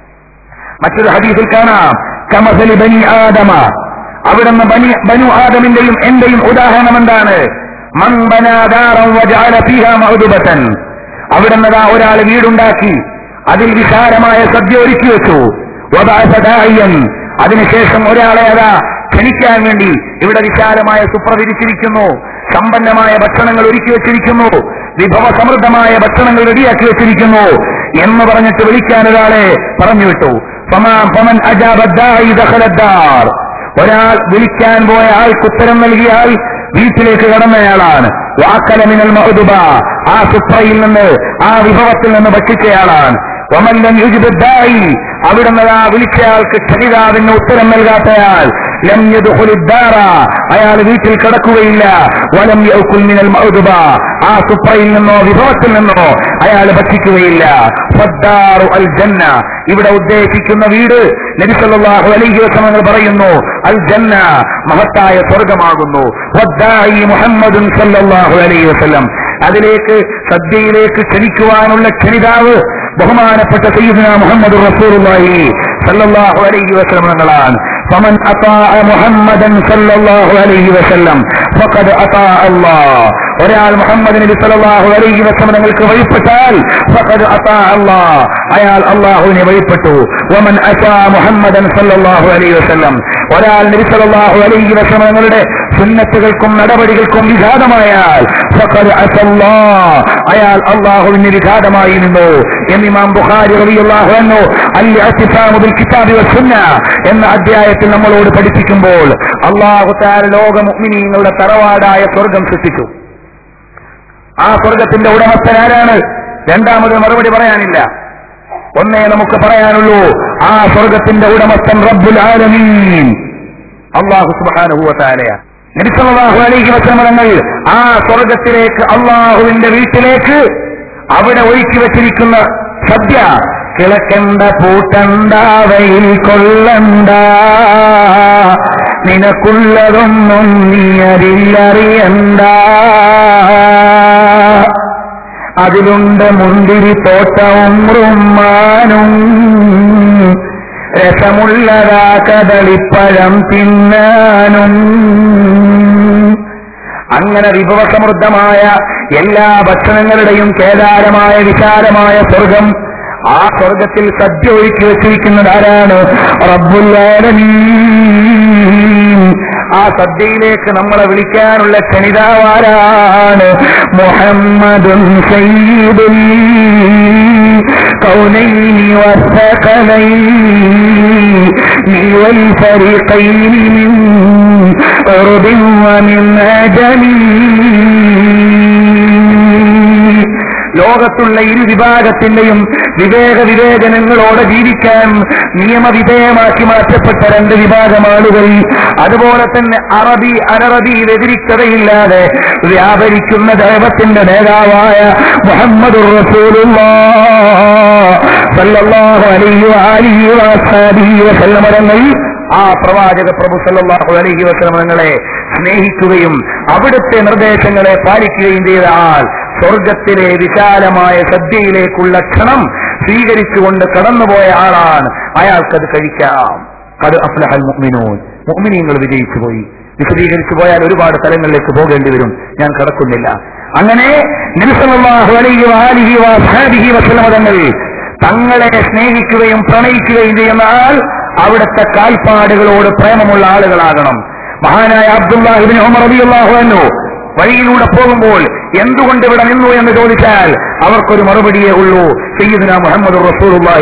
മറ്റൊരു ഹദീസിൽ കാണാം കമസലി ബനി ആദമ അവിടുന്ന് ബനി ബനു ആദമിന്റെയും എന്റെയും ഉദാഹരണം എന്താണ് മൻ ബനാ ദാറൻ വജഅല ഫീഹാ മഅ്ദുബതൻ അവിടുന്ന് ദാ ഒരാൾ വീടുണ്ടാക്കി അതിൽ വിശാലമായ സദ്യ ഒരുക്കി വെച്ചു വബഅസ ദാഇയൻ അതിനുശേഷം ഒരാളെ അതാ ക്ഷണിക്കാൻ വേണ്ടി ഇവിടെ വിശാലമായ സുപ്ര വിരിച്ചിരിക്കുന്നു സമ്പന്നമായ ഭക്ഷണങ്ങൾ ഒരുക്കി വെച്ചിരിക്കുന്നു വിഭവ സമൃദ്ധമായ ഭക്ഷണങ്ങൾ റെഡിയാക്കി വെച്ചിരിക്കുന്നു എന്ന് പറഞ്ഞിട്ട് വിളിക്കാൻ ഒരാളെ പറഞ്ഞു വിട്ടു ഫമാ- ഫമൻ അജാബ ദാഇ ദഖല الدار. ഒരാൾ വിളിക്കാൻ പോയ ആൾക്ക് ഉത്തരം നൽകിയാൽ വീട്ടിലേക്ക് കടന്നയാളാണ് വാക്കല മിനൽ മഅ്ദുബ ആ സുപ്രയിൽ നിന്ന് ആ വിഭവത്തിൽ നിന്ന് ഭക്ഷിച്ചയാളാണ് ഒമല്ലൻ യുജിബായി അവിടുന്ന് ആ വിളിച്ചയാൾക്ക് ക്ഷണിതാവിന് ഉത്തരം നൽകാത്തയാൾ ലം യദ്ഖുലി الدار. അയാൾ വീട്ടിൽ കിടക്കുകയില്ല വലം യഅകുൽ മിനൽ മഅ്ദുബ ആ സുപ്രയിൽ നിന്നോ വിഭവത്തിൽ നിന്നോ അയാൾ ഭക്ഷിക്കുകയില്ല ഫദ്ദാറു അൽ ജന്ന ഇവിടെ ഉദ്ദേശിക്കുന്ന വീട് നബി സല്ലല്ലാഹു അലൈഹി വസല്ലം പറയുന്നു അൽ ജന്ന മഹത്തായ സ്വർഗമാകുന്നു വദ്ദായി മുഹമ്മദുൻ സല്ലല്ലാഹു അലൈഹി വസല്ലം അതിലേക്ക് സദ്യയിലേക്ക് ക്ഷണിക്കുവാനുള്ള ക്ഷണിതാവ് ബഹുമാനപ്പെട്ട സയ്യിദുന മുഹമ്മദ് റസൂലുള്ളാഹി സല്ലല്ലാഹു അലൈഹി വസല്ലം തങ്ങളാണ് فمن أطاع محمدا صلى الله عليه وسلم فقد أطاع الله ഒരാൾ മുഹമ്മദ് നബി സല്ലല്ലാഹു അലൈഹി വസല്ലം തങ്ങൾക്ക് വഴിപ്പെട്ടാൽ ഫഖദ് അതാ അല്ലാഹ് അയാൾ അല്ലാഹുവിനെ വഴിപ്പെട്ടു വമൻ അസാ മുഹമ്മദൻ സല്ലല്ലാഹു അലൈഹി വസല്ലം ഒരാൾ നബി സല്ലല്ലാഹു അലൈഹി വസല്ലം തങ്ങളുടെ സുന്നത്തുകൾക്കും നടപടികൾക്കും വിഘാതമായാൽ ഫഖദ് അസല്ലാഹ് അയാൾ അല്ലാഹുവിന് വിഘാതമായി നിന്നു എന്ന് ഇമാം ബുഖാരി റളിയല്ലാഹു അൻഹു അൽ ഇഅ്തിസാമു ബിൽ കിതാബി വസ്സുന്ന എന്ന അധ്യായത്തിൽ നമ്മളോട് പഠിപ്പിക്കുമ്പോൾ അല്ലാഹു തആല ലോക മുഅ്മിനീങ്ങളുടെ തറവാടായ സ്വർഗം സൃഷ്ടിച്ചു ആ സ്വർഗത്തിന്റെ ഉടമസ്ഥൻ ആരാണ് രണ്ടാമത് മറുപടി പറയാനില്ല ഒന്നേ നമുക്ക് പറയാനുള്ളൂ ആ സ്വർഗത്തിന്റെ ഉടമസ്ഥൻ റബ്ബുൽ ആലമീൻ അള്ളാഹു സുബാനുഭൂവത്താലയാണ് നബിസല്ലാഹു അലൈഹി വസല്ലമകൾ ആ സ്വർഗത്തിലേക്ക് അള്ളാഹുവിന്റെ വീട്ടിലേക്ക് അവിടെ ഒഴുക്കി വെച്ചിരിക്കുന്ന സദ്യ കിളക്കണ്ട പൂട്ടണ്ട വെയിൽ കൊള്ളണ്ട നിനക്കുള്ളതൊന്നും നീ അതിലറിയണ്ട അതിലുണ്ട് മുന്തിരി തോട്ടവും റുമ്മാനും രസമുള്ളതാ കദളിപ്പഴം തിന്നാനും അങ്ങനെ വിഭവസമൃദ്ധമായ എല്ലാ ഭക്ഷണങ്ങളുടെയും കേദാരമായ വിശാലമായ സ്വർഗം ആ സ്വർഗത്തിൽ സദ്യ ഒരുക്കി വെച്ചിരിക്കുന്നത് ആരാണ് റബ്ബുല്ലാലമീൻ ആ സദ്യയിലേക്ക് നമ്മളെ വിളിക്കാനുള്ള ക്ഷണിതാവാരാണ് മുഹമ്മദും സയ്യിദുൽ كونين والثقلين والفريقين من عرب ومن أجل ലോകത്തുള്ള ഇരു വിഭാഗത്തിന്റെയും വിവേക വിവേചനങ്ങളോടെ ജീവിക്കാൻ നിയമവിധേയമാക്കി മാറ്റപ്പെട്ട രണ്ട് വിഭാഗം ആളുകൾ അതുപോലെ തന്നെ അറബി അനറബി വ്യതിരിക്തതയില്ലാതെ വ്യാപരിക്കുന്ന ദൈവത്തിന്റെ നേതാവായ മുഹമ്മദ് വസല്ലമരങ്ങൾ ആ പ്രവാചക പ്രഭു സല്ലല്ലാഹു അലൈഹി വസല്ലമങ്ങളെ സ്നേഹിക്കുകയും അവിടുത്തെ നിർദ്ദേശങ്ങളെ പാലിക്കുകയും ചെയ്ത ആൾ സ്വർഗത്തിലെ വിശാലമായ സദ്യയിലേക്കുള്ള ക്ഷണം സ്വീകരിച്ചുകൊണ്ട് കടന്നുപോയ ആളാണ് അയാൾക്കത് കഴിക്കാം അത് അഫ്ലഹൽ മുഅ്മിനൂൻ മുഅ്മിനീങ്ങൾ വിജയിച്ചു പോയി വിശദീകരിച്ചു പോയാൽ ഒരുപാട് സ്ഥലങ്ങളിലേക്ക് പോകേണ്ടി വരും ഞാൻ കടക്കുന്നില്ല അങ്ങനെ നബിസല്ലല്ലാഹു അലൈഹി വആലിഹി വഅസ്ഹാബിഹി വസല്ലമ തങ്ങൾ തങ്ങളെ സ്നേഹിക്കുകയും പ്രണയിക്കുകയും ചെയ്യുന്ന ആൾ അവിടുത്തെ കാൽപ്പാടുകളോട് പ്രേമമുള്ള ആളുകളാകണം മഹാനായ അബ്ദുല്ലാഹിബിൻ ഉമർ റളിയല്ലാഹു അൻഹു വഴിയിലൂടെ പോകുമ്പോൾ എന്തുകൊണ്ട് ഇവിടെ നിന്നു എന്ന് ചോദിച്ചാൽ അവർക്കൊരു മറുപടിയേ ഉള്ളൂ സയ്യിദുന മുഹമ്മദ് റസൂലുള്ളാഹി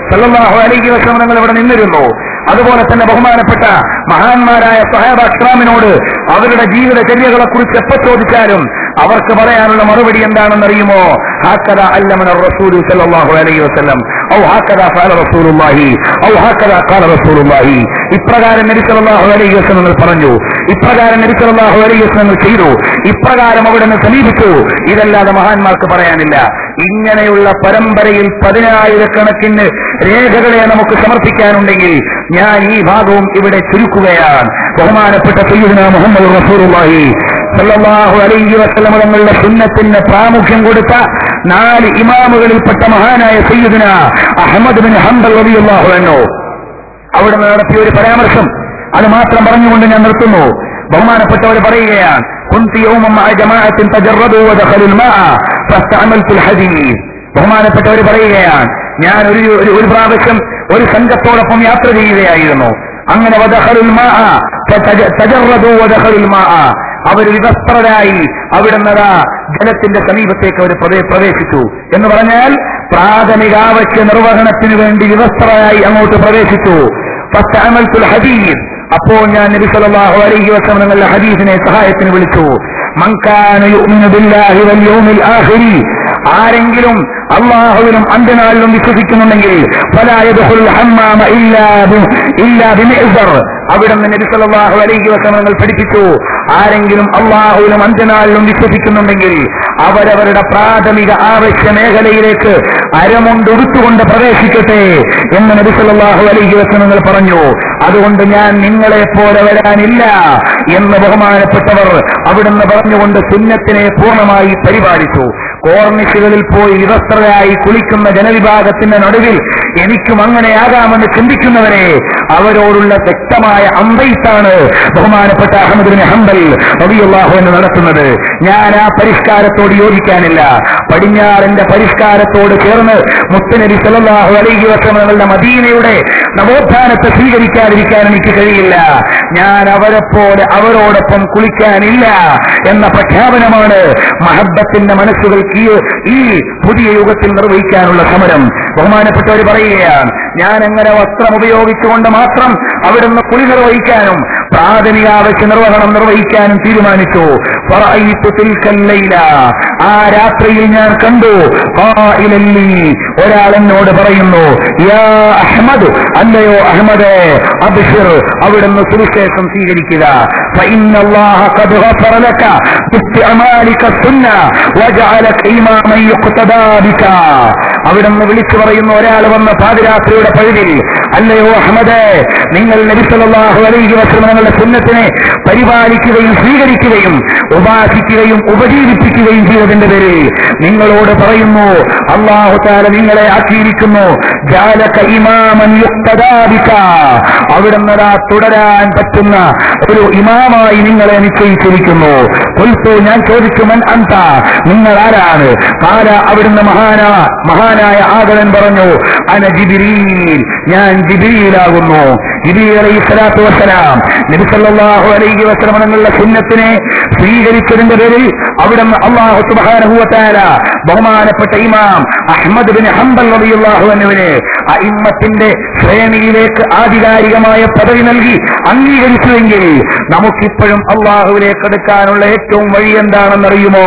സല്ലല്ലാഹു അലൈഹി വസല്ലം തങ്ങൾ ഇവിടെ നിന്നിരുന്നു അതുപോലെ തന്നെ ബഹുമാനപ്പെട്ട മഹാന്മാരായ സഹാബാക്രാമിനോട് അവരുടെ ജീവിതചര്യകളെ കുറിച്ച് എപ്പോ ചോദിച്ചാലും അവർക്ക് പറയാനുള്ള മറുപടി എന്താണെന്ന് അറിയുമോ ഹാക്കഥ അല്ലമന റസൂലു സല്ലല്ലാഹു അലൈഹി വസല്ലം ഔ ഹാക്കഥ ഫഅല റസൂലുള്ളാഹി ഔ ഹാക്കഥ ഖാല റസൂലുള്ളാഹി ഇപ്രകാരം നബി സല്ലല്ലാഹു അലൈഹി വസല്ലം പറഞ്ഞു ഇപ്രകാരം നബി സല്ലല്ലാഹു അലൈഹി വസല്ലം ചെയ്തു ഇപ്രകാരം അവിടെ നിന്ന് സമീപിച്ചു ഇതല്ലാതെ മഹാന്മാർക്ക് പറയാനില്ല ഇങ്ങനെയുള്ള പരമ്പരയിൽ പതിനായിരക്കണക്കിന് രേഖകളെ നമുക്ക് സമർപ്പിക്കാനുണ്ടെങ്കിൽ ഞാൻ ഈ ഭാഗവും ഇവിടെ ചുരുക്കുകയാണ് ബഹുമാനപ്പെട്ട സയ്യിദ്ന മുഹമ്മദ് റസൂലുള്ളാഹി സല്ലല്ലാഹു അലൈഹി വസല്ലം തങ്ങളുടെ സുന്നത്തിന് പ്രാമുഖ്യം കൊടുത്ത നാല് ഇമാമുകളിൽപ്പെട്ട മഹാനായ സയ്യിദ്ന അഹമ്മദ് ബിൻ ഹംബൽ റളിയല്ലാഹു അൻഹു അവിടെ നടത്തിയ ഒരു പരാമർശം അത് മാത്രം പറഞ്ഞുകൊണ്ട് ഞാൻ നിർത്തുന്നു ബഹുമാനപ്പെട്ടവർ പറയുകയാണ് كنت يوما مع جماعة تجردوا ودخلوا الماء فاستعملت الحديث ബഹുമാനപ്പെട്ടവർ പറയുകയാണ് ഞാൻ ഒരു ഒരു- ഒരു പ്രാവശ്യം ഒരു സംഘത്തോടൊപ്പം യാത്ര ചെയ്യുകയായിരുന്നു അങ്ങനെ വദഖലുൽ മാഅ ഫതജ- തജറദു വദഖലുൽ മാഅ അവർ വിവസ്ത്രരായി അവിടെ നിന്നതാ ജലത്തിന്റെ സമീപത്തേക്ക് അവർ പ്രവേ- പ്രവേശിച്ചു എന്ന് പറഞ്ഞാൽ പ്രാഥമിക ആവശ്യ നിർവഹണത്തിന് വേണ്ടി വിവസ്ത്രരായി അങ്ങോട്ട് പ്രവേശിച്ചു ഫസ്തഅമൽത്തുൽ ഹദീസ് അപ്പോൾ ഞാൻ നബി സല്ലല്ലാഹു അലൈഹി വസല്ലം തങ്ങളുടെ ഹദീസിനെ സഹായത്തിന് വിളിച്ചു മൻ കാന യുഅ്മിനു ബില്ലാഹി വൽ യൗമിൽ ആഖിരി ആരെങ്കിലും അള്ളാഹുവിനും അന്ത്യനാളിലും വിശ്വസിക്കുന്നുണ്ടെങ്കിൽ ഫലാ യദ്ഖുലുൽ ഹമ്മാമ ഇല്ലാ ബി- ഇല്ലാ ബിമിഅ്സർ അവിടെ നിന്ന് നബി സല്ലല്ലാഹു അലൈഹി വസല്ലം തങ്ങൾ പഠിപ്പിച്ചു ആരെങ്കിലും അള്ളാഹുവിനും അന്ത്യനാളിലും വിശ്വസിക്കുന്നുണ്ടെങ്കിൽ അവരവരുടെ പ്രാഥമിക ആവശ്യ മേഖലയിലേക്ക് അരമുണ്ടുടുത്തുകൊണ്ട് പ്രവേശിക്കട്ടെ എന്ന് നബി സല്ലല്ലാഹു അലൈഹി വസല്ലം തങ്ങൾ പറഞ്ഞു അതുകൊണ്ട് ഞാൻ നിങ്ങളെ പോലെ വരാനില്ല എന്ന് ബഹുമാനപ്പെട്ടവർ അവിടുന്ന് പറഞ്ഞുകൊണ്ട് സുന്നത്തിനെ പൂർണ്ണമായി പരിപാലിച്ചു കോർണിഷുകളിൽ പോയി വിവസ്ത്രരായി കുളിക്കുന്ന ജനവിഭാഗത്തിന്റെ നടുവിൽ എനിക്കും അങ്ങനെയാകാമെന്ന് ചിന്തിക്കുന്നവരെ അവരോടുള്ള വ്യക്തമായ അമ്പയിത്താണ് ബഹുമാനപ്പെട്ട അഹമ്മദ് ബിൻ ഹംബൽ റബിയുള്ളാഹു എന്ന് നടത്തുന്നത് ഞാൻ ആ പരിഷ്കാരത്തോട് യോജിക്കാനില്ല പടിഞ്ഞാറിന്റെ പരിഷ്കാരത്തോട് ചേർന്ന് മുത്തനബി സല്ലല്ലാഹു അലൈഹി വസല്ലമയുടെ മദീനയുടെ നവോത്ഥാനത്തെ സ്വീകരിക്കാതിരിക്കാൻ എനിക്ക് കഴിയില്ല ഞാൻ അവരെപ്പോലെ അവരോടൊപ്പം കുളിക്കാനില്ല എന്ന പ്രഖ്യാപനമാണ് മഹബത്തിന്റെ മനസ്സുകൾക്ക് ഈ ഈ പുതിയ യുഗത്തിൽ നിർവഹിക്കാനുള്ള സമരം ബഹുമാനപ്പെട്ടവർ പറയുകയാണ് ഞാൻ അങ്ങനെ വസ്ത്രം ഉപയോഗിച്ചുകൊണ്ട് മാത്രം അവിടുന്ന് കുളി നിർവഹിക്കാനും പ്രാഥമിക ആവശ്യ നിർവഹണം നിർവഹിക്കാനും തീരുമാനിച്ചു ഫറഅയ്തു തിൽക്കൽ ലൈല. ആ രാത്രിയിൽ ഞാൻ കണ്ടു ഖായിലൻ ലീ. ഒരാൾ എന്നോട് പറയുന്നു യാ അഹ്മദ് അല്ലയോ അഹ്മദേ അബ്ശിർ അവിടുന്ന് സുവിശേഷം സ്വീകരിക്കുക فإن الله قد غفر لك باستعمالك السنة وجعلك إماما يقتدى بك അവിടുന്ന് വിളിച്ചു പറയുന്ന ഒരാൾ വന്ന പാതിരാത്രിയുടെ പഴുതിൽ അല്ലയോ അഹമ്മദ് നിങ്ങൾ നബി സല്ലല്ലാഹു അലൈഹി വസല്ലം നിങ്ങളുടെ സുന്നത്തിനെ പരിപാലിക്കുകയും സ്വീകരിക്കുകയും ഉപാസിക്കുകയും ഉപജീവിപ്പിക്കുകയും ചെയ്തതിന്റെ പേരിൽ നിങ്ങളോട് പറയുന്നു അള്ളാഹു താല നിങ്ങളെ ആക്കിയിരിക്കുന്നു ജാലക ഇമാമൻ യുക്തദാ ബിക. അവിടുന്ന് ദാ തുടരാൻ പറ്റുന്ന ഒരു ഇമാമായി നിങ്ങളെ നിശ്ചയിച്ചിരിക്കുന്നു കൊൽത്തു ഞാൻ ചോദിച്ചു മൻ അന്ത നിങ്ങൾ ആരാണ് കാല അവിടുന്ന് മഹാന മഹാനായ ആദരൻ പറഞ്ഞു അന ജിബിരീൽ ഞാൻ ജിബിരിയിലാകുന്നു ജിബിരി അലൈഹി സ്വലാത്തു വസ്സലാം നബി സല്ലല്ലാഹു അലൈഹി വസല്ലം തങ്ങളുടെ സുന്നത്തിനെ സ്വീകരിച്ചതിന്റെ പേരിൽ അവിടുന്ന് അള്ളാഹു സുബ്ഹാനഹു വതആല ബഹുമാനപ്പെട്ട ഇമാം അഹ്മദ് ബിൻ ഹംബൽ റളിയല്ലാഹു അൻഹുവിനെ അയിമ്മത്തിന്റെ ശ്രേണിയിലേക്ക് ആധികാരികമായ പദവി നൽകി അംഗീകരിച്ചുവെങ്കിൽ നമുക്കിപ്പോഴും അള്ളാഹുവിലേക്ക് എടുക്കാനുള്ള ഏറ്റവും വഴി എന്താണെന്നറിയുമോ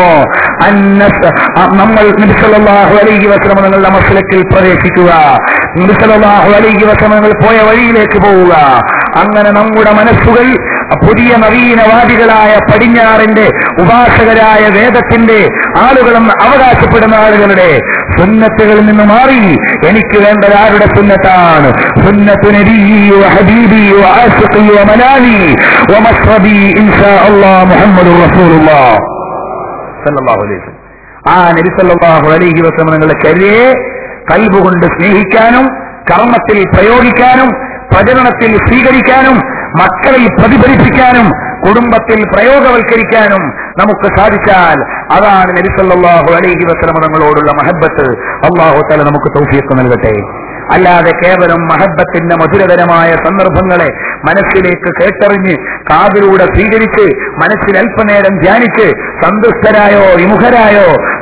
അന്നസ് അ- നമ്മൾ നബി സല്ലല്ലാഹു അലൈഹി വസല്ലം തങ്ങളുടെ മസ്ലക്കിൽ പ്രവേശിക്കുക നബി സല്ലല്ലാഹു അലൈഹി വസല്ലം തങ്ങൾ പോയ വഴിയിലേക്ക് പോവുക അങ്ങനെ നമ്മുടെ മനസ്സുകൾ പുതിയ നവീനവാദികളായ പടിഞ്ഞാറിന്റെ ഉപാസകരായ വേദത്തിന്റെ ആളുകളെന്ന് അവകാശപ്പെടുന്ന ആളുകളുടെ സുന്നത്തുകളിൽ നിന്ന് മാറി എനിക്ക് വേണ്ടത് ആരുടെ സുന്നത്താണ് സുന്നത്തു നബീ വഹബീബി വആസിഖി വമനാലി വമസ്റബി ഇൻഷാ അല്ലാഹ് മുഹമ്മദുർ റസൂലുള്ളാഹ് സല്ലല്ലാഹു അലൈഹി വസല്ലം. ആ നബി സല്ലല്ലാഹു അലൈഹി വസല്ലം നിങ്ങളുടെ ചര്യയെ കൽബുകൊണ്ട് സ്നേഹിക്കാനും കർമ്മത്തിൽ പ്രയോഗിക്കാനും പ്രചരണത്തിൽ സ്വീകരിക്കാനും മക്കളിൽ പ്രതിഫലിപ്പിക്കാനും കുടുംബത്തിൽ പ്രയോഗവൽക്കരിക്കാനും നമുക്ക് സാധിച്ചാൽ അതാണ് നബി സല്ലല്ലാഹു അലൈഹി വസല്ലം തങ്ങളോടുള്ള മഹബത്ത് അള്ളാഹു തല നമുക്ക് തൗഫീഖ് നൽകട്ടെ അല്ലാതെ കേവലം മഹബത്തിന്റെ മധുരകരമായ സന്ദർഭങ്ങളെ മനസ്സിലേക്ക് കേട്ടറിഞ്ഞ് കാതിലൂടെ സ്വീകരിച്ച് മനസ്സിൽ അല്പനേരം ധ്യാനിച്ച് സന്തുഷ്ടരായോ വിമുഖരായോ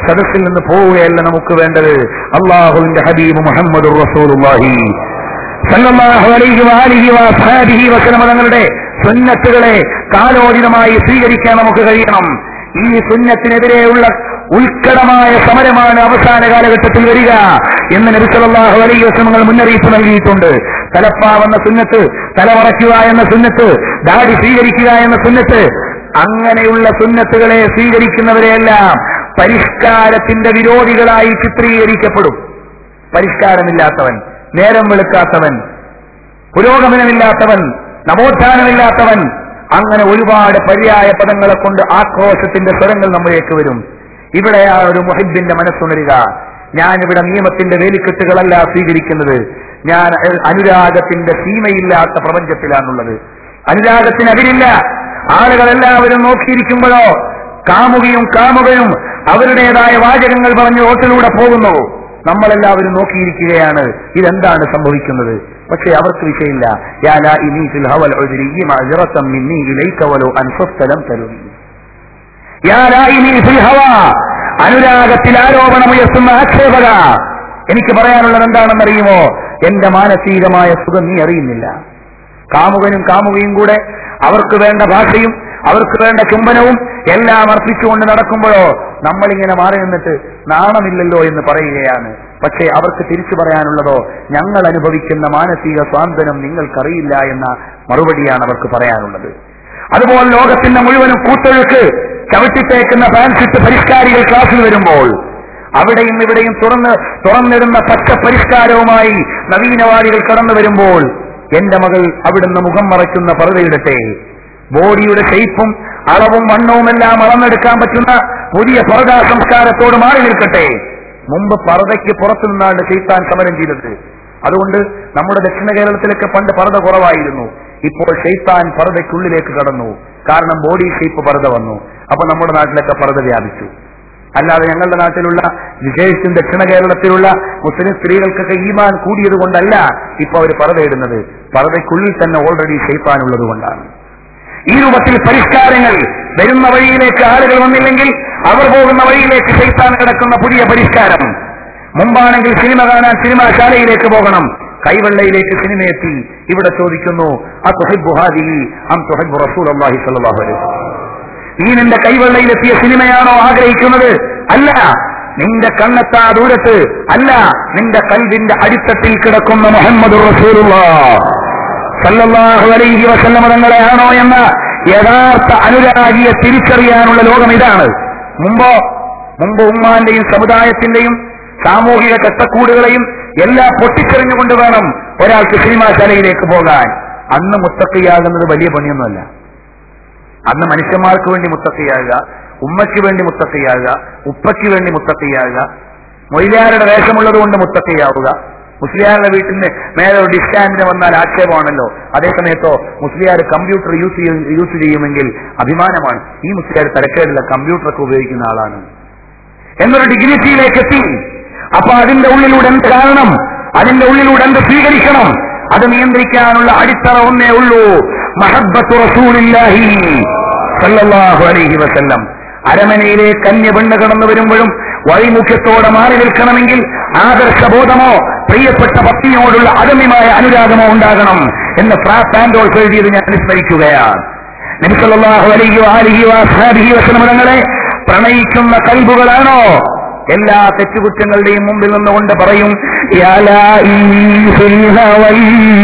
സദസ്സിൽ നിന്ന് പോവുകയല്ല നമുക്ക് വേണ്ടത് അള്ളാഹുവിന്റെ ഹബീബ് മുഹമ്മദ് റസൂലുള്ളാഹി സല്ലല്ലാഹു അലൈഹി വആലിഹി വഅസ്ഹാബിഹി വസല്ലമ തങ്ങളുടെ സുന്നത്തുകളെ കാലോചിതമായി സ്വീകരിക്കാൻ നമുക്ക് കഴിയണം ഈ സുന്നത്തിനെതിരെയുള്ള ഉത്കടമായ സമരമാണ് അവസാന കാലഘട്ടത്തിൽ വരിക എന്ന് നബി സല്ലല്ലാഹു അലൈഹി വസല്ലമകൾ മുന്നറിയിപ്പ് നൽകിയിട്ടുണ്ട് തലപ്പാവെന്ന സുന്നത്ത് തലമറയ്ക്കുക എന്ന സുന്നത്ത് ദാടി സ്വീകരിക്കുക എന്ന സുന്നത്ത് അങ്ങനെയുള്ള സുന്നത്തുകളെ സ്വീകരിക്കുന്നവരെയെല്ലാം പരിഷ്കാരത്തിന്റെ വിരോധികളായി ചിത്രീകരിക്കപ്പെടും പരിഷ്കാരമില്ലാത്തവൻ നേരം വെളുക്കാത്തവൻ പുരോഗമനമില്ലാത്തവൻ നവോത്ഥാനമില്ലാത്തവൻ അങ്ങനെ ഒരുപാട് പര്യായ പദങ്ങളെ കൊണ്ട് ആക്രോശത്തിന്റെ സ്വരങ്ങൾ നമ്മിലേക്ക് വരും ഇവിടെയാണ് ഒരു മുഹിബിന്റെ മനസ്സുണരുക ഞാനിവിടെ നിയമത്തിന്റെ വേലിക്കെട്ടുകളല്ല സ്വീകരിക്കുന്നത് ഞാൻ അനുരാഗത്തിന്റെ സീമയില്ലാത്ത പ്രപഞ്ചത്തിലാണുള്ളത് അനുരാഗത്തിന് അതിരില്ല ആളുകളെല്ലാവരും നോക്കിയിരിക്കുമ്പോഴോ കാമുകിയും കാമുകയും അവരുടേതായ വാചകങ്ങൾ പറഞ്ഞ് റോട്ടിലൂടെ പോകുന്നു നമ്മളെല്ലാവരും നോക്കിയിരിക്കുകയാണ് ഇതെന്താണ് സംഭവിക്കുന്നത് പക്ഷേ അവർക്ക് വിഷയമില്ല യാ ലാ ഇനി ഫിൽ ഹവൽ ഉദ്രി മഅ്സിറത്തൻ മിന്നി ഇലൈക വലൗ അൻഫസ്ത ലം തരുനി യാ ലാ ഇനി ഫിൽ ഹവ അനുരാഗത്തിൽ ആരോപണമുയർത്തുന്ന ആക്ഷേപക എനിക്ക് പറയാനുള്ളത് എന്താണെന്നറിയുമോ എന്റെ മാനസികമായ സുഖം നീ അറിയുന്നില്ല കാമുകനും കാമുകയും കൂടെ അവർക്ക് വേണ്ട ഭാഷയും അവർക്ക് വേണ്ട ചുംബനവും എല്ലാം അർപ്പിച്ചുകൊണ്ട് നടക്കുമ്പോഴോ നമ്മളിങ്ങനെ മാറി നിന്നിട്ട് നാണമില്ലല്ലോ എന്ന് പറയുകയാണ് പക്ഷേ അവർക്ക് തിരിച്ചു പറയാനുള്ളതോ ഞങ്ങൾ അനുഭവിക്കുന്ന മാനസിക സ്വാന്തനം നിങ്ങൾക്കറിയില്ല എന്ന മറുപടിയാണ് അവർക്ക് പറയാനുള്ളത് അതുപോലെ ലോകത്തിന്റെ മുഴുവനും കൂത്തൊഴുക്ക് ചവിട്ടിത്തേക്കുന്ന ഫാൻസിറ്റ് പരിഷ്കാരികൾ ക്ലാസ്സിൽ വരുമ്പോൾ അവിടെയും ഇവിടെയും തുറന്ന് തുറന്നിടുന്ന പച്ച പരിഷ്കാരവുമായി നവീനവാദികൾ കടന്നു വരുമ്പോൾ എന്റെ മകൾ അവിടുന്ന് മുഖം മറയ്ക്കുന്ന പറുതയിടട്ടെ ബോഡിയുടെ ഷെയ്പ്പും അളവും വണ്ണവും എല്ലാം അളന്നെടുക്കാൻ പറ്റുന്ന പുതിയ പർദാ സംസ്കാരത്തോട് മാറി നിൽക്കട്ടെ മുമ്പ് പർദയ്ക്ക് പുറത്തു നിന്നാണ് ചെയ്ത്താൻ സമരം ചെയ്തത് അതുകൊണ്ട് നമ്മുടെ ദക്ഷിണ കേരളത്തിലൊക്കെ പണ്ട് പർദ കുറവായിരുന്നു ഇപ്പോൾ ഷെയ്ത്താൻ പർദയ്ക്കുള്ളിലേക്ക് കടന്നു കാരണം ബോഡി ഷേപ്പ് പർദ വന്നു അപ്പൊ നമ്മുടെ നാട്ടിലൊക്കെ പർദ വ്യാപിച്ചു അല്ലാതെ ഞങ്ങളുടെ നാട്ടിലുള്ള വിശേഷിച്ചും ദക്ഷിണ കേരളത്തിലുള്ള മുസ്ലിം സ്ത്രീകൾക്കൊക്കെ ഈമാൻ കൂടിയത് കൊണ്ടല്ല ഇപ്പൊ അവർ പർദയിടുന്നത് പർദയ്ക്കുള്ളിൽ തന്നെ ഓൾറെഡി ഷെയ്പ്പാനുള്ളത് കൊണ്ടാണ് ഈ രൂപത്തിൽ പരിഷ്കാരങ്ങൾ വരുന്ന വഴിയിലേക്ക് ആളുകൾ വന്നില്ലെങ്കിൽ അവർ പോകുന്ന വഴിയിലേക്ക് ഷെയ്ത്താൻ കിടക്കുന്ന പുതിയ പരിഷ്കാരം മുമ്പാണെങ്കിൽ സിനിമ കാണാൻ സിനിമാശാലയിലേക്ക് പോകണം കൈവെള്ളയിലേക്ക് സിനിമ എത്തി ഇവിടെ ചോദിക്കുന്നു ആ തുഹബ് ഹാദി അം തുഹബ് റസൂൽ അള്ളാഹി സല്ലാഹു അലൈഹി നീ നിന്റെ കൈവെള്ളയിലെത്തിയ സിനിമയാണോ ആഗ്രഹിക്കുന്നത് അല്ല നിന്റെ കണ്ണെത്താ ദൂരത്ത് അല്ല നിന്റെ കൽവിന്റെ അടിത്തട്ടിൽ കിടക്കുന്ന മുഹമ്മദ് സല്ലല്ലാഹു അലൈഹി വസല്ലമ തങ്ങളെയാണോ എന്ന യഥാർത്ഥ അനുരാഗിയെ തിരിച്ചറിയാനുള്ള ലോകം ഇതാണ് മുമ്പോ മുമ്പ് ഉമ്മാന്റെയും സമുദായത്തിന്റെയും സാമൂഹിക ചട്ടക്കൂടുകളെയും എല്ലാം പൊട്ടിച്ചെറിഞ്ഞുകൊണ്ട് വേണം ഒരാൾക്ക് സിനിമാശാലയിലേക്ക് പോകാൻ അന്ന് മുത്തക്കയാകുന്നത് വലിയ പണിയൊന്നുമല്ല അന്ന് മനുഷ്യന്മാർക്ക് വേണ്ടി മുത്തക്കയാകുക ഉമ്മയ്ക്ക് വേണ്ടി മുത്തക്കയാകുക ഉപ്പയ്ക്ക് വേണ്ടി മുത്തക്കയാകുക മൊയിലാരുടെ വേഷമുള്ളത് കൊണ്ട് മുത്തക്കയാവുക മുസ്ലിയാരുടെ വീട്ടിൽ നിന്ന് മേലെ ഒരു ഡിസ്റ്റാൻഡിന് വന്നാൽ ആക്ഷേപമാണല്ലോ അതേസമയത്തോ മുസ്ലിയാർ കമ്പ്യൂട്ടർ യൂസ് ചെയ്യും യൂസ് ചെയ്യുമെങ്കിൽ അഭിമാനമാണ് ഈ മുസ്ലിയാർ തരക്കേടില്ല കമ്പ്യൂട്ടറൊക്കെ ഉപയോഗിക്കുന്ന ആളാണ് എന്നൊരു ഡിഗ്നിറ്റിയിലേക്ക് എത്തി അപ്പൊ അതിന്റെ ഉള്ളിലൂടെ എന്ത് കാരണം അതിന്റെ ഉള്ളിലൂടെ എന്ത് സ്വീകരിക്കണം അത് നിയന്ത്രിക്കാനുള്ള അടിത്തറ ഒന്നേ ഉള്ളൂ മഹബത്ത് റസൂലില്ലാഹി സല്ലല്ലാഹു അലൈഹി വസല്ലം അരമനയിലെ കന്യ പെണ്ണ് കടന്നു വരുമ്പോഴും വഴിമുഖ്യത്തോടെ മാറി നിൽക്കണമെങ്കിൽ ആദർശബോധമോ പ്രിയപ്പെട്ട പത്നിയോടുള്ള അഗമ്യമായ അനുരാഗമോ ഉണ്ടാകണം എന്ന് ഫ്രാ പാൻഡോൾസ് എഴുതിയത് ഞാൻ അനുസ്മരിക്കുകയാണ് നബിസല്ലാഹു അലൈഹി വാലിഹി വാസ്ഹാബിഹി വസനമതങ്ങളെ പ്രണയിക്കുന്ന കൽബുകളാണോ എല്ലാ തെറ്റുകുറ്റങ്ങളുടെയും മുമ്പിൽ നിന്നുകൊണ്ട് പറയും യാ ലാഇനി ഫിൽ ഹവൈ